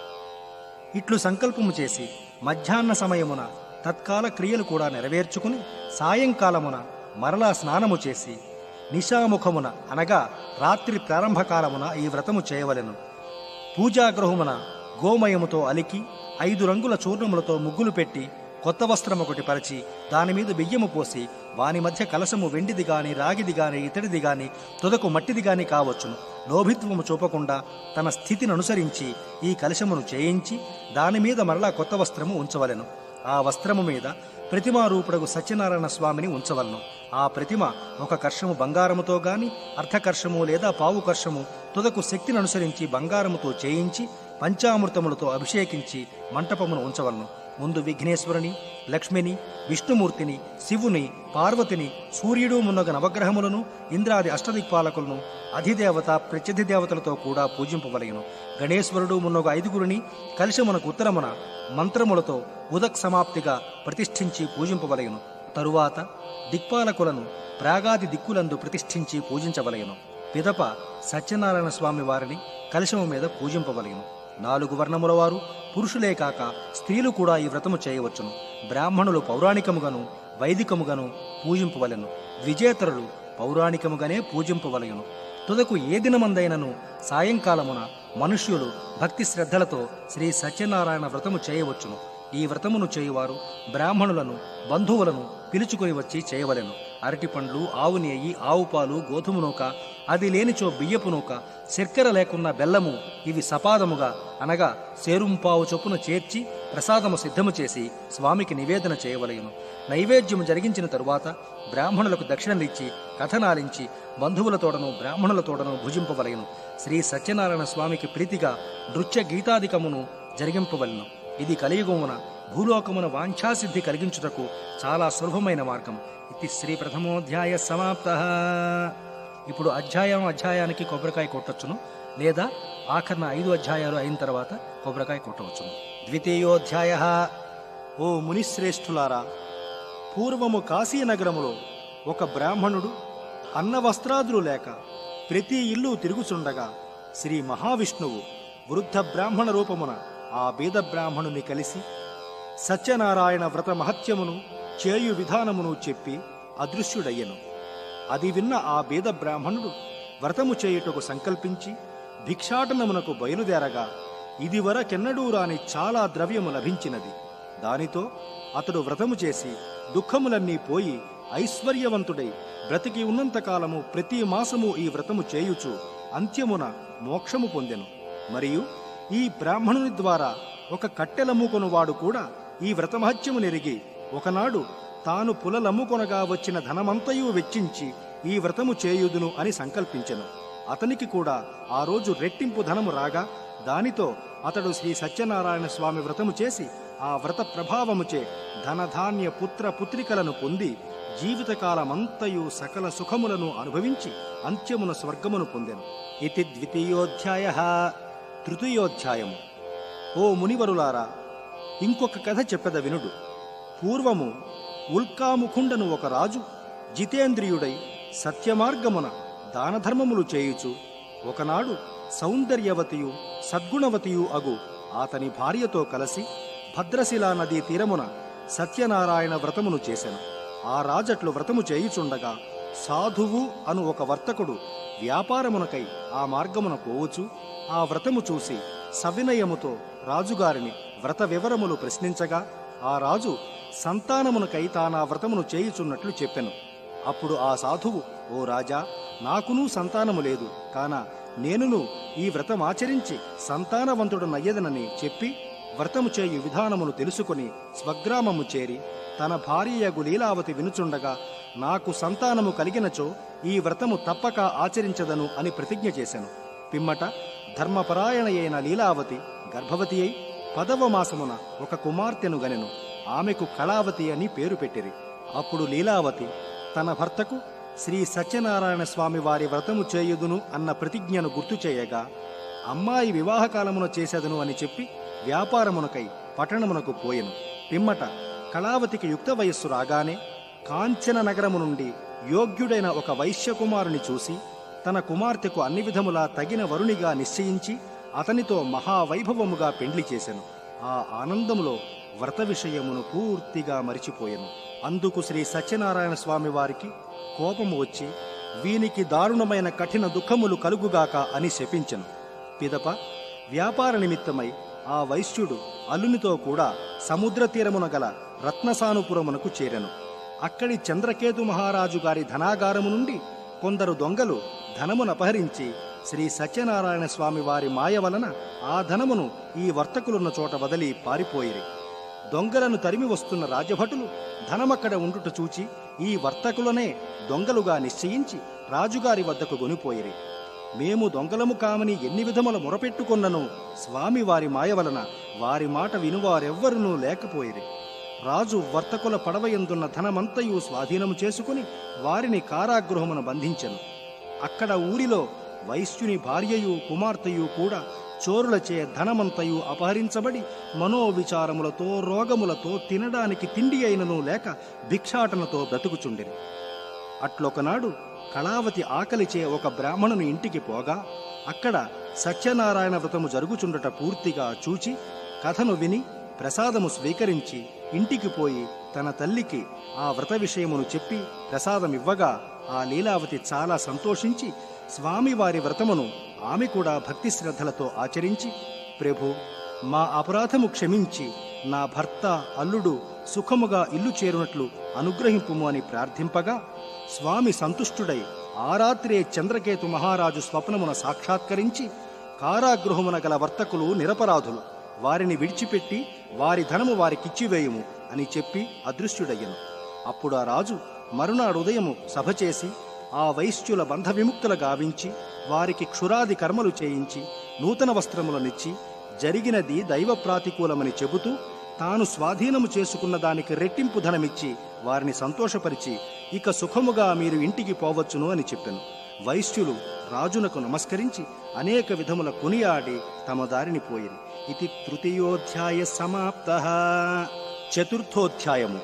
ఇట్లు సంకల్పము చేసి మధ్యాహ్న సమయమున తత్కాల క్రియలు కూడా నెరవేర్చుకుని సాయంకాలమున మరలా స్నానము చేసి నిశాముఖమున అనగా రాత్రి ప్రారంభకాలమున ఈ వ్రతము చేయవలెను పూజాగృహమున గోమయముతో అలికి ఐదు రంగుల చూర్ణములతో ముగ్గులు పెట్టి కొత్త వస్త్రం ఒకటి పరిచి దాని మీద బియ్యము పోసి వాని మధ్య కలశము వెండిది గాని రాగిది గాని ఇతడిది గాని తుదకు మట్టిది గాని కావచ్చును లోభిత్వము చూపకుండా తన స్థితిని అనుసరించి ఈ కలశమును చేయించి దాని మీద మరలా కొత్త వస్త్రము ఉంచవలెను ఆ వస్త్రము మీద ప్రతిమారూపుడగు సత్యనారాయణ స్వామిని ఉంచవలను ఆ ప్రతిమ ఒక కర్షము బంగారముతో గాని అర్ధకర్షము లేదా పావు కర్షము తుదకు శక్తిని అనుసరించి బంగారముతో చేయించి పంచామృతములతో అభిషేకించి మంటపమును ఉంచవలను ముందు విఘ్నేశ్వరుని లక్ష్మిని విష్ణుమూర్తిని శివుని పార్వతిని సూర్యుడు మున్నగ నవగ్రహములను ఇంద్రాది అష్టదిక్పాలకులను అధిదేవత ప్రత్యధిదేవతలతో కూడా పూజింపవలయను గణేశ్వరుడు మున్నొక ఐదుగురిని కలిశమునకు ఉత్తరమున మంత్రములతో ఉదక్ సమాప్తిగా ప్రతిష్ఠించి పూజింపవలయను తరువాత దిక్పాలకులను ప్రాగాది దిక్కులందు ప్రతిష్ఠించి పూజించవలయను పిదప సత్యనారాయణ స్వామి వారిని కలశము మీద పూజింపవలయను నాలుగు వర్ణముల వారు పురుషులే కాక స్త్రీలు కూడా ఈ వ్రతము చేయవచ్చును బ్రాహ్మణులు పౌరాణికముగాను వైదికముగాను పూజింపవలెను విజేతరులు పౌరాణికముగానే పూజింపవలయును తుదకు ఏ దినమందైనను సాయంకాలమున మనుష్యులు భక్తి శ్రద్ధలతో శ్రీ సత్యనారాయణ వ్రతము చేయవచ్చును ఈ వ్రతమును చేయువారు బ్రాహ్మణులను బంధువులను పిలుచుకొని వచ్చి చేయవలెను అరటిపండ్లు ఆవు నెయ్యి ఆవు పాలు గోధుమ నూక అది లేనిచో బియ్యపు నూక శర్కర లేకున్న బెల్లము ఇవి సపాదముగా అనగా సేరుంపావు చొప్పున చేర్చి ప్రసాదము సిద్ధము చేసి స్వామికి నివేదన చేయవలయును నైవేద్యము జరిగించిన తరువాత బ్రాహ్మణులకు దక్షిణలిచ్చి కథనాలించి బంధువులతోడను బ్రాహ్మణులతోడను భుజింపవలయును శ్రీ సత్యనారాయణ స్వామికి ప్రీతిగా నృత్య గీతాదికమును జరిగింపవలను ఇది కలియుగమున భూలోకమున వాంఛాసిద్ధి కలిగించుటకు చాలా సులభమైన మార్గం ఇది శ్రీ ప్రథమోధ్యాయ సమాప్త ఇప్పుడు అధ్యాయం అధ్యాయానికి కొబ్బరికాయ కొట్టొచ్చును లేదా ఆఖరణ ఐదు అధ్యాయాలు అయిన తర్వాత కొబ్బరికాయ కొట్టవచ్చును ద్వితీయోధ్యాయ ఓ మునిశ్రేష్ఠులారా పూర్వము కాశీనగరములో ఒక బ్రాహ్మణుడు అన్న వస్త్రాదులు లేక ప్రతి ఇల్లు తిరుగుచుండగా శ్రీ మహావిష్ణువు వృద్ధ బ్రాహ్మణ రూపమున ఆ బీద బ్రాహ్మణుని కలిసి సత్యనారాయణ వ్రత మహత్యమును చేయు విధానమును చెప్పి అదృశ్యుడయ్యను అది విన్న ఆ బీద బ్రాహ్మణుడు వ్రతము చేయుటకు సంకల్పించి భిక్షాటనమునకు బయలుదేరగా ఇదివరకెన్నడూ రాని చాలా ద్రవ్యము లభించినది దానితో అతడు వ్రతము చేసి దుఃఖములన్నీ పోయి ఐశ్వర్యవంతుడై బ్రతికి ఉన్నంతకాలము ప్రతి మాసము ఈ వ్రతము చేయుచు అంత్యమున మోక్షము పొందెను మరియు ఈ బ్రాహ్మణుని ద్వారా ఒక కట్టెలమ్ముకొనువాడు కూడా ఈ వ్రతమహత్యము నెరిగి ఒకనాడు తాను పులలమ్ముకొనగా వచ్చిన ధనమంతయు వెచ్చించి ఈ వ్రతము చేయుదును అని సంకల్పించెను అతనికి కూడా ఆ రోజు రెట్టింపు ధనము రాగా దానితో అతడు శ్రీ సత్యనారాయణ స్వామి వ్రతము చేసి ఆ వ్రత ప్రభావముచే ధనధాన్య పుత్ర పుత్రికలను పొంది జీవితకాలమంతయు సకల సుఖములను అనుభవించి అంత్యమున స్వర్గమును పొందెను ఇది ద్వితీయోధ్యాయ తృతీయోధ్యాయము ఓ మునివరులారా ఇంకొక కథ చెప్పెద వినుడు పూర్వము ఉల్కాముఖుండను ఒక రాజు జితేంద్రియుడై సత్యమార్గమున దానధర్మములు చేయుచు ఒకనాడు సౌందర్యవతియు సద్గుణవతియు అగు అతని భార్యతో కలిసి భద్రశిలా నదీ తీరమున సత్యనారాయణ వ్రతమును చేసెను ఆ రాజట్లు వ్రతము చేయుచుండగా సాధువు అను ఒక వర్తకుడు వ్యాపారమునకై ఆ మార్గమున పోవచ్చు ఆ వ్రతము చూసి సవినయముతో రాజుగారిని వ్రత వివరములు ప్రశ్నించగా ఆ రాజు సంతానమునకై తానా వ్రతమును చేయుచున్నట్లు చెప్పెను అప్పుడు ఆ సాధువు ఓ రాజా నాకునూ సంతానము లేదు కాన నేనును ఈ వ్రతమాచరించి సంతానవంతుడు నయ్యదనని చెప్పి వ్రతము చేయు విధానమును తెలుసుకుని స్వగ్రామము చేరి తన భార్యయగు లీలావతి వినుచుండగా నాకు సంతానము కలిగినచో ఈ వ్రతము తప్పక ఆచరించదను అని ప్రతిజ్ఞ చేశాను పిమ్మట ధర్మపరాయణ అయిన లీలావతి గర్భవతి అయి పదవ మాసమున ఒక కుమార్తెను గనెను ఆమెకు కళావతి అని పేరు పెట్టిరి అప్పుడు లీలావతి తన భర్తకు శ్రీ సత్యనారాయణ స్వామి వారి వ్రతము చేయుదును అన్న ప్రతిజ్ఞను గుర్తు చేయగా అమ్మాయి వివాహకాలమున చేసేదను అని చెప్పి వ్యాపారమునకై పట్టణమునకు పోయెను పిమ్మట కళావతికి యుక్త వయస్సు రాగానే కాంచన నగరము నుండి యోగ్యుడైన ఒక వైశ్యకుమారుని చూసి తన కుమార్తెకు అన్ని విధములా తగిన వరునిగా నిశ్చయించి అతనితో మహావైభవముగా పెండ్లి చేసెను ఆ ఆనందములో వ్రత విషయమును పూర్తిగా మరిచిపోయెను అందుకు శ్రీ సత్యనారాయణ స్వామి వారికి కోపము వచ్చి వీనికి దారుణమైన కఠిన దుఃఖములు కలుగుగాక అని శపించెను పిదప వ్యాపార నిమిత్తమై ఆ వైశ్యుడు అల్లునితో కూడా సముద్ర తీరమున గల రత్నసానుపురమునకు చేరెను అక్కడి చంద్రకేతు మహారాజు గారి ధనాగారము నుండి కొందరు దొంగలు ధనమునపహరించి శ్రీ సత్యనారాయణ స్వామి వారి మాయ వలన ఆ ధనమును ఈ వర్తకులున్న చోట వదిలి పారిపోయిరి దొంగలను తరిమి వస్తున్న రాజభటులు ధనమక్కడ ఉండుట చూచి ఈ వర్తకులనే దొంగలుగా నిశ్చయించి రాజుగారి వద్దకు గొనిపోయిరి మేము దొంగలము కామని ఎన్ని విధముల మొరపెట్టుకొన్నను స్వామి వారి మాయ వలన వారి మాట వినువారెవ్వరునూ లేకపోయిరి రాజు వర్తకుల పడవయందున్న ధనమంతయు స్వాధీనము చేసుకుని వారిని కారాగృహమున బంధించెను అక్కడ ఊరిలో వైశ్యుని భార్యయు కుమార్తెయు కూడా చోరులచే ధనమంతయు అపహరించబడి మనోవిచారములతో రోగములతో తినడానికి తిండి అయినను లేక భిక్షాటనతో బ్రతుకుచుండిరి అట్లొకనాడు కళావతి ఆకలిచే ఒక బ్రాహ్మణుని ఇంటికి పోగా అక్కడ సత్యనారాయణ వ్రతము జరుగుచుండట పూర్తిగా చూచి కథను విని ప్రసాదము స్వీకరించి ఇంటికి పోయి తన తల్లికి ఆ వ్రత విషయమును చెప్పి ప్రసాదమివ్వగా ఆ లీలావతి చాలా సంతోషించి స్వామివారి వ్రతమును ఆమె కూడా భక్తి శ్రద్ధలతో ఆచరించి ప్రభు మా అపరాధము క్షమించి నా భర్త అల్లుడు సుఖముగా ఇల్లు చేరునట్లు అనుగ్రహింపుము అని ప్రార్థింపగా స్వామి సంతుష్టుడై ఆ రాత్రే చంద్రకేతు మహారాజు స్వప్నమున సాక్షాత్కరించి కారాగృహమున గల వర్తకులు నిరపరాధులు వారిని విడిచిపెట్టి వారి ధనము వారికిచ్చివేయుము అని చెప్పి అదృశ్యుడయ్యను అప్పుడు ఆ రాజు మరునాడు ఉదయము సభ చేసి ఆ వైశ్యుల బంధ విముక్తుల గావించి వారికి క్షురాది కర్మలు చేయించి నూతన వస్త్రములనిచ్చి జరిగినది దైవ ప్రాతికూలమని చెబుతూ తాను స్వాధీనము చేసుకున్న దానికి రెట్టింపు ధనమిచ్చి వారిని సంతోషపరిచి ఇక సుఖముగా మీరు ఇంటికి పోవచ్చును అని చెప్పెను వైశ్యులు రాజునకు నమస్కరించి అనేక విధముల కొనియాడి తమ దారిని పోయిరి ఇది తృతీయోధ్యాయ సమాప్త చతుర్థోధ్యాయము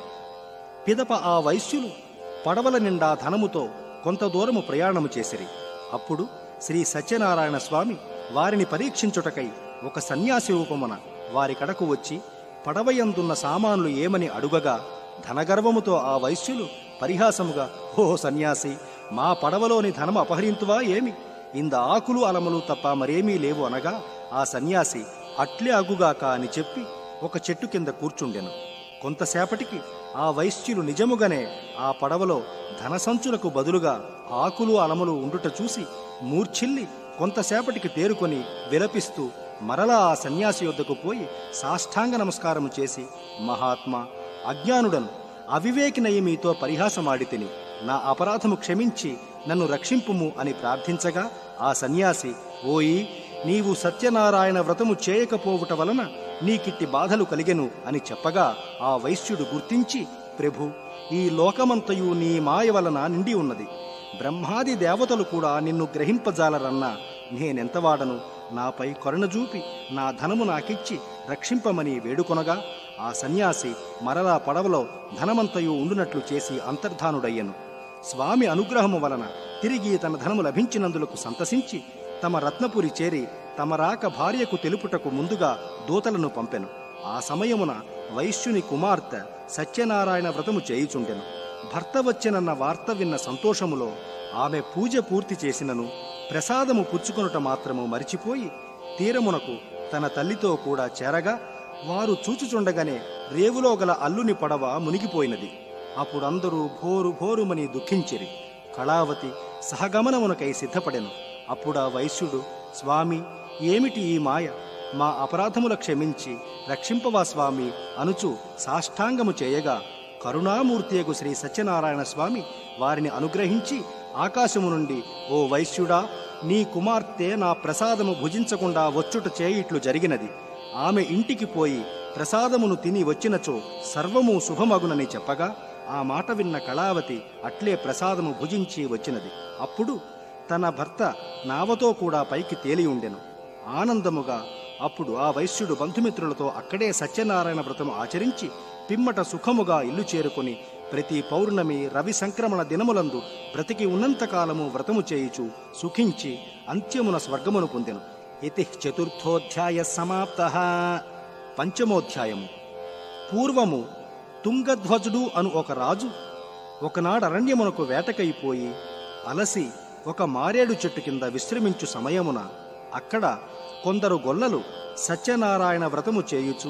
పిదప ఆ వైశ్యులు పడవల నిండా ధనముతో కొంత దూరము ప్రయాణము చేసిరి అప్పుడు శ్రీ సత్యనారాయణ స్వామి వారిని పరీక్షించుటకై ఒక సన్యాసి రూపమున వారి కడకు వచ్చి పడవయందున్న సామాన్లు ఏమని అడుగగా ధనగర్వముతో ఆ వైశ్యులు పరిహాసముగా ఓ సన్యాసి మా పడవలోని ధనము అపహరింతువా ఏమి ఇంద ఆకులు అలములు తప్ప మరేమీ లేవు అనగా ఆ సన్యాసి అట్లే అగుగాక అని చెప్పి ఒక చెట్టు కింద కూర్చుండెను కొంతసేపటికి ఆ వైశ్యులు నిజముగానే ఆ పడవలో ధనసంచులకు బదులుగా ఆకులు అలములు ఉండుట చూసి మూర్ఛిల్లి కొంతసేపటికి తేరుకొని విలపిస్తూ మరలా ఆ సన్యాసి యొద్దకు పోయి సాష్టాంగ నమస్కారము చేసి మహాత్మా అజ్ఞానుడను అవివేకినయి మీతో పరిహాసమాడి తిని నా అపరాధము క్షమించి నన్ను రక్షింపుము అని ప్రార్థించగా ఆ సన్యాసి ఓయి నీవు సత్యనారాయణ వ్రతము చేయకపోవుట వలన నీకిట్టి బాధలు కలిగెను అని చెప్పగా ఆ వైశ్యుడు గుర్తించి ప్రభు ఈ లోకమంతయు నీ మాయ వలన నిండి ఉన్నది బ్రహ్మాది దేవతలు కూడా నిన్ను గ్రహింపజాలరన్నా నేనెంతవాడను నాపై కరుణ చూపి నా ధనము నాకిచ్చి రక్షింపమని వేడుకొనగా ఆ సన్యాసి మరలా పడవలో ధనమంతయు ఉండునట్లు చేసి అంతర్ధానుడయ్యను స్వామి అనుగ్రహము వలన తిరిగి తన ధనము లభించినందులకు సంతసించి తమ రత్నపురి చేరి తమ రాక భార్యకు తెలుపుటకు ముందుగా దూతలను పంపెను ఆ సమయమున వైశ్యుని కుమార్తె సత్యనారాయణ వ్రతము చేయుచుండెను భర్త వచ్చెనన్న వార్త విన్న సంతోషములో ఆమె పూజ పూర్తి చేసినను ప్రసాదము పుచ్చుకొనుట మాత్రము మరిచిపోయి తీరమునకు తన తల్లితో కూడా చేరగా వారు చూచుచుండగానే రేవులో గల అల్లుని పడవ మునిగిపోయినది అప్పుడందరూ భోరు భోరుమని దుఃఖించిరి కళావతి సహగమనమునకై సిద్ధపడెను అప్పుడా వైశ్యుడు స్వామి ఏమిటి ఈ మాయ మా అపరాధముల క్షమించి రక్షింపవా స్వామి అనుచు సాష్టాంగము చేయగా కరుణామూర్తియగు శ్రీ సత్యనారాయణ స్వామి వారిని అనుగ్రహించి ఆకాశము నుండి ఓ వైశ్యుడా నీ కుమార్తె నా ప్రసాదము భుజించకుండా వచ్చుట చేయిట్లు జరిగినది ఆమె ఇంటికి పోయి ప్రసాదమును తిని వచ్చినచో సర్వము శుభమగునని చెప్పగా ఆ మాట విన్న కళావతి అట్లే ప్రసాదము భుజించి వచ్చినది అప్పుడు తన భర్త నావతో కూడా పైకి తేలి ఉండెను ఆనందముగా అప్పుడు ఆ వైశ్యుడు బంధుమిత్రులతో అక్కడే సత్యనారాయణ వ్రతము ఆచరించి పిమ్మట సుఖముగా ఇల్లు చేరుకొని ప్రతి పౌర్ణమి రవి సంక్రమణ దినములందు బ్రతికి ఉన్నంతకాలము వ్రతము చేయుచు సుఖించి అంత్యమున స్వర్గమును పొందెను ఇతి చతుర్థోధ్యాయ సమాప్త పంచమోధ్యాయము పూర్వము తుంగధ్వజుడు అను ఒక రాజు ఒకనాడు అరణ్యమునకు వేటకైపోయి అలసి ఒక మారేడు చెట్టు కింద విశ్రమించు సమయమున అక్కడ కొందరు గొల్లలు సత్యనారాయణ వ్రతము చేయుచు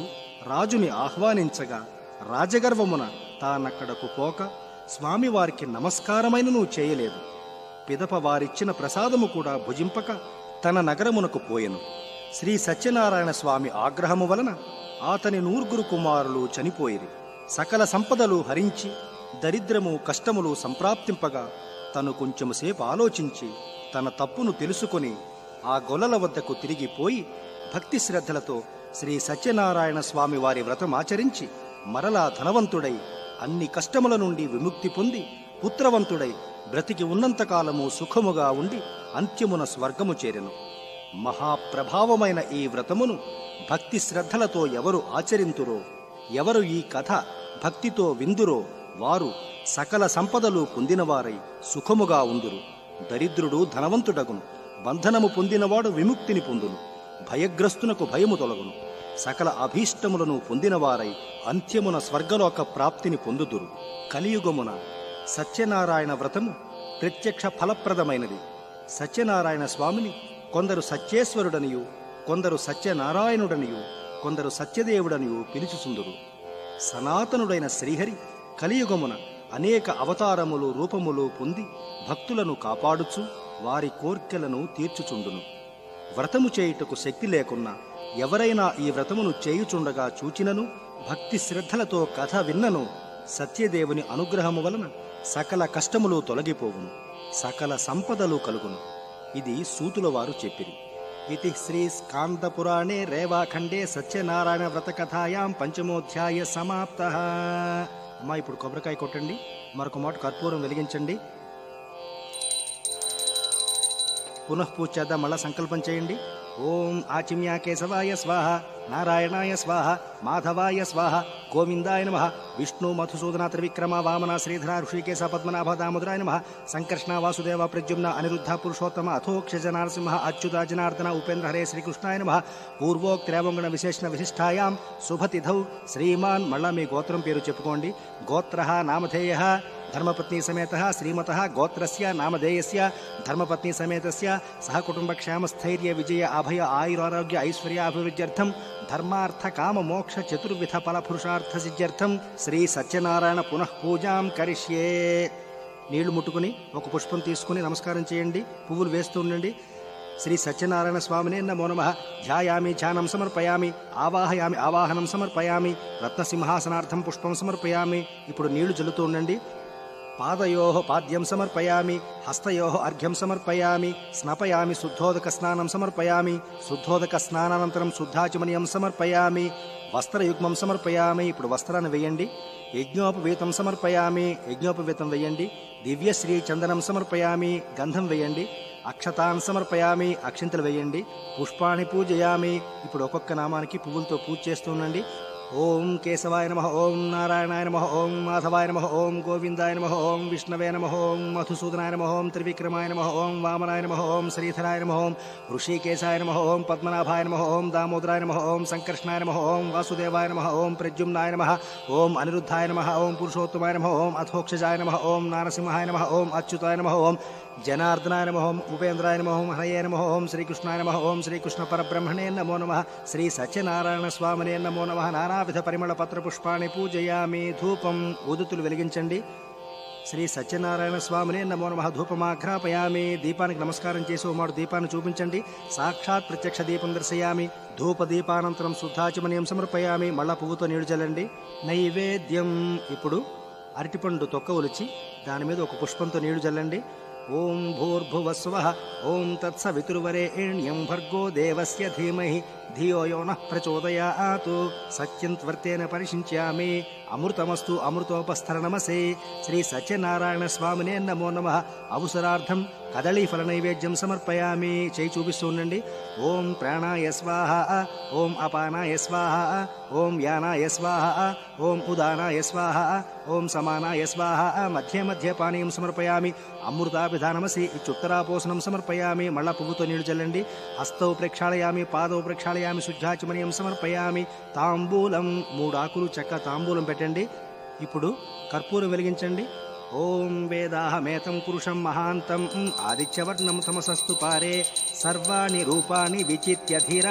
రాజుని ఆహ్వానించగా రాజగర్వమున తానక్కడకు పోక స్వామివారికి నమస్కారమైనను చేయలేదు పిదప వారిచ్చిన ప్రసాదము కూడా భుజింపక తన నగరమునకు పోయెను శ్రీ సత్యనారాయణ స్వామి ఆగ్రహము వలన అతని నూర్గురు కుమారులు చనిపోయిరి సకల సంపదలు హరించి దరిద్రము కష్టములు సంప్రాప్తింపగా తను కొంచెము సేపు ఆలోచించి తన తప్పును తెలుసుకొని ఆ గొల్లల వద్దకు తిరిగిపోయి భక్తి శ్రద్ధలతో శ్రీ సత్యనారాయణ స్వామి వారి వ్రతం ఆచరించి మరలా ధనవంతుడై అన్ని కష్టముల నుండి విముక్తి పొంది పుత్రవంతుడై బ్రతికి ఉన్నంతకాలము సుఖముగా ఉండి అంత్యమున స్వర్గము చేరెను మహాప్రభావమైన ఈ వ్రతమును భక్తి శ్రద్ధలతో ఎవరు ఆచరింతురో ఎవరు ఈ కథ భక్తితో విందురో వారు సకల సంపదలు పొందినవారై సుఖముగా ఉందురు దరిద్రుడు ధనవంతుడగును బంధనము పొందినవాడు విముక్తిని పొందును భయగ్రస్తునకు భయము తొలగును సకల అభీష్టములను పొందినవారై అంత్యమున స్వర్గలోక ప్రాప్తిని పొందుదురు కలియుగమున సత్యనారాయణ వ్రతము ప్రత్యక్ష ఫలప్రదమైనది సత్యనారాయణ స్వామిని కొందరు సత్యేశ్వరుడనియు కొందరు సత్యనారాయణుడనియు కొందరు సత్యదేవుడనియు పిలుచుచుందురు సనాతనుడైన శ్రీహరి కలియుగమున అనేక అవతారములు రూపములు పొంది భక్తులను కాపాడుచు వారి కోర్కెలను తీర్చుచుండును వ్రతము చేయుటకు శక్తి లేకున్నా ఎవరైనా ఈ వ్రతమును చేయుచుండగా చూచినను భక్తి శ్రద్ధలతో కథ విన్నను సత్యదేవుని అనుగ్రహము వలన సకల కష్టములు తొలగిపోవును సకల సంపదలు కలుగును ఇది సూతుల వారు చెప్పిరి ఇది శ్రీ స్కాంద పురాణే రేవాఖండే సత్యనారాయణ వ్రత కథాయాం పంచమోధ్యాయ సమాప్త అమ్మా ఇప్పుడు కొబ్బరికాయ కొట్టండి మరొక మాట కర్పూరం వెలిగించండి పునః పూజ చేద్దాం మళ్ళా సంకల్పం చేయండి ఓం ఆచిమ్యా కేశవాయ స్వాహ నారాయణాయ స్వాహ మాధవాయ స్వాహ గోవిందాయ నమ విష్ణు మధుసూదన త్రివిక్రమ వామన శ్రీధర ఋషికేశ పద్మనాభ దామోదరాయ నమ సంకర్షణ వాసుదేవ ప్రద్యుమ్న అనిరుద్ధ పురుషోత్తమ అథోక్షజ నరసింహ అచ్యుత జనార్దన ఉపేంద్ర హరే శ్రీకృష్ణాయ నమ పూర్వోక్త్రేవంగుణ విశేషణ విశిష్టాయాం శుభతిథౌ శ్రీమాన్ మళ్ళా మీ గోత్రం పేరు చెప్పుకోండి గోత్ర నామధేయ ధర్మపత్ని సమేత శ్రీమత గోత్రస్య నామధేయస్య ధర్మపత్ని సమేతస్య సహకుటుంబక్షేమస్థైర్య విజయ అభయ ఆయురారోగ్య ఐశ్వర్యాభివృద్ధ్యర్థం ధర్మార్థ కామ మోక్ష చతుర్విధ ఫల పురుషార్థ సిద్ధ్యర్థం శ్రీ సత్యనారాయణ పునః పూజాం కరిష్యే నీళ్లు ముట్టుకుని ఒక పుష్పం తీసుకుని నమస్కారం చేయండి పువ్వులు వేస్తూ ఉండండి శ్రీ సత్యనారాయణ స్వామినే నమో నమ ధ్యాయామి ధ్యానం సమర్పయామి ఆవాహయామి ఆవాహనం సమర్పయామి రత్నసింహాసనార్థం పుష్పం సమర్పయామి ఇప్పుడు నీళ్లు జల్లుతూ ఉండండి పాదయో పాద్యం సమర్పయామి హస్తయో అర్ఘ్యం సమర్పయామి స్నపయామి శుద్ధోదక స్నానం సమర్పయామి శుద్ధోదక స్నానానంతరం శుద్ధాచమనీయం సమర్పయామి వస్త్రయుగ్మం సమర్పయామి ఇప్పుడు వస్త్రాన్ని వేయండి యజ్ఞోపవీతం సమర్పయామి యజ్ఞోపవీతం వేయండి దివ్యశ్రీ చందనం సమర్పయామి గంధం వేయండి అక్షతాన్ సమర్పయామి అక్షింతలు వేయండి పుష్పాన్ని పూజయామి ఇప్పుడు ఒక్కొక్క నామానికి పువ్వులతో పూజ చేస్తూ ఉండండి ఓం కేశవాయ నమ ఓం నారాయణాయ నమ ఓం మాధవాయ నమ ఓం గోవిందాయ నమ ఓం విష్ణవే నమ ఓం మధుసూదనాయ నమ ఓం త్రివిక్రమాయ నమ ఓం వామనాయ నమ ఓం శ్రీధరాయ నమ ఓం ఋషికేశాయ నమ ఓం పద్మనాభాయ నమ ఓం దామోదరాయ నమ ఓం సంకర్షణాయ నమ ఓం వాసుదేవాయ నమ ఓం ప్రద్యుమ్నాయ నమ ఓం అనిరుద్ధాయ నమ ఓం పురుషోత్తమాయ నమ ఓం అథోక్షజాయ నమ ఓం నారసింహాయ నమ ఓం అచ్యుతాయ నమ ఓం జనార్దనాయ నమ ఓం ఉపేంద్రాయ నమ ఓం హరయే నమ ఓం శ్రీకృష్ణాయ నమ ఓం శ్రీకృష్ణ పరబ్రహ్మణే నమో నమ శ్రీ సత్యనారాయణ స్వామినే నమో నమ నానావిధ పరిమళ పత్ర పుష్పాన్ని పూజయామి ధూపం ఉదుతులు వెలిగించండి శ్రీ సత్యనారాయణ స్వామినే నమో నమ ధూపమాఘ్రాపయామి దీపానికి నమస్కారం చేసి ఓ మాడు దీపాన్ని చూపించండి సాక్షాత్ ప్రత్యక్ష దీపం దర్శయామి ధూప దీపానంతరం శుద్ధాచమనీయం సమర్పయామి మళ్ళా పువ్వుతో నీడు చల్లండి నైవేద్యం ఇప్పుడు అరటిపండు తొక్క ఒలిచి దాని మీద ఒక పుష్పంతో నీళ్లు చల్లండి ఓం భూర్భువస్వ ఓం తత్సవితుర్వరేణ్యం భర్గో దేవస్య ధీమహి ధియో యో నః ప్రచోదయాతు సత్యం త్వర్తేన పరిశించామి అమృతమస్తు అమృతోపస్థరణమసే శ్రీ సత్యనారాయణ స్వామినే నమో నమ అవసరార్థం కదళీ ఫల నైవేద్యం సమర్పయామి చేయి చూపిస్తూ ఉండండి ఓం ప్రాణాయ స్వాహ ఓం అపానాయ స్వాహ ఓం యానాయ స్వాహ ఓం ఉదానాయ స్వాహ ఓం సమానాయ స్వాహ మధ్య మధ్య పానీయం సమర్పయామి అమృతాభిధానమసి ఇత్యుత్తరాపోసనం సమర్పయామి మళ్ళా పువ్వుతో నీళ్లు చల్లండి హస్తౌ ప్రక్షాళయామి పాదౌ ప్రక్షాళయామి శుద్ధాచమనీయం సమర్పయామి తాంబూలం మూడు ఆకులు చెక్క తాంబూలం పెట్టండి ఇప్పుడు కర్పూరం వెలిగించండి ఓం వేదాహమేతం పురుషం మహాంతం ఆదిత్యవర్ణం తమసస్తు పారే సర్వాణి రూపాణి విచిత్య ధీర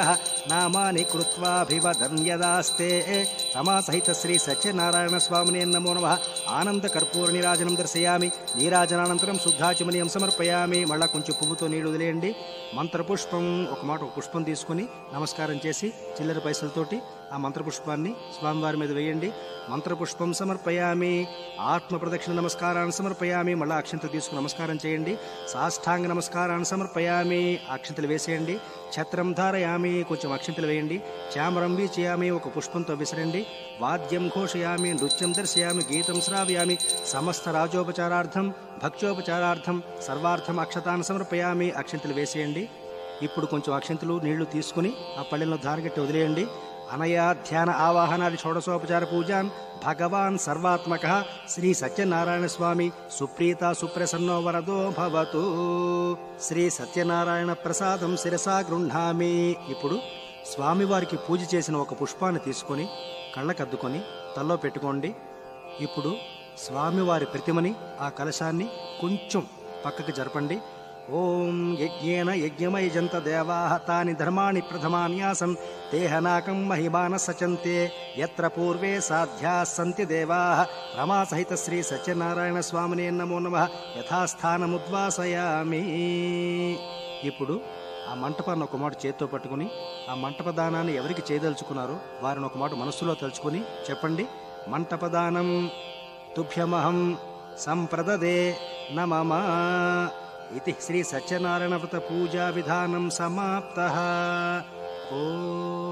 నామాని కృత్వాభివదన్యదాస్తే రమాసహిత శ్రీ సత్యనారాయణ స్వామినే నమో నమ ఆనంద కర్పూర నీరాజనం దర్శయామి నీరాజనానంతరం శుద్ధాచమనీయం సమర్పయామి మళ్ళా కొంచెం పువ్వుతో నీళ్లు వదిలేయండి మంత్రపుష్పం ఒక మాట ఒక పుష్పం తీసుకుని నమస్కారం చేసి చిల్లర పైసలతోటి ఆ మంత్రపుష్పాన్ని స్వామివారి మీద వేయండి మంత్రపుష్పం సమర్పయామి ఆత్మ ప్రదక్షిణ నమస్కారాన్ని సమర్పయామి మళ్ళీ అక్షంతలు తీసుకుని నమస్కారం చేయండి సాష్టాంగ నమస్కారాన్ని సమర్పయామి అక్షంతలు వేసేయండి ఛత్రం ధారయామి కొంచెం అక్షంతలు వేయండి చామరం వీచయామి ఒక పుష్పంతో విసరండి వాద్యం ఘోషయామి నృత్యం దర్శయామి గీతం శ్రావ్యామి సమస్త రాజోపచారార్థం భక్త్యోపచారార్థం సర్వార్థం అక్షతాన్ని సమర్పయామి అక్షంతలు వేసేయండి ఇప్పుడు కొంచెం అక్షంతలు నీళ్లు తీసుకుని ఆ పళ్ళెంలో ధారగట్టి వదిలేయండి అనయా ధ్యాన ఆవాహనాది షోడశోపచార పూజాన్ భగవాన్ సర్వాత్మక శ్రీ సత్యనారాయణ స్వామి సుప్రీత సుప్రసన్నో వరదో భవతు శ్రీ సత్యనారాయణ ప్రసాదం శిరసా గృహామి ఇప్పుడు స్వామివారికి పూజ చేసిన ఒక పుష్పాన్ని తీసుకొని కళ్ళకద్దుకొని తల్లో పెట్టుకోండి ఇప్పుడు స్వామివారి ప్రతిమని ఆ కలశాన్ని కొంచెం పక్కకి జరపండి ఓం యజ్ఞేన యజ్ఞమయజంత దేవా తాని ధర్మాణి ప్రథమాన్యాసం తేహనాకం మహిమాన సచంతే ఎత్ర పూర్వే సాధ్యా సంతి దేవా రమాసహిత శ్రీ సత్యనారాయణ స్వామినే నమో నమ యథాస్థానముద్వాసయామి ఇప్పుడు ఆ మంటపాన్ని ఒక మాట చేత్తో పట్టుకుని ఆ మంటప దానాన్ని ఎవరికి చేయదలుచుకున్నారో వారిని ఒక మాట మనస్సులో తలుచుకుని చెప్పండి మంటపదానం తుభ్యమహం సంప్రదదే నమమా ఇది శ్రీ సత్యనారాయణ వ్రత పూజా విధానం సమాప్త ఓ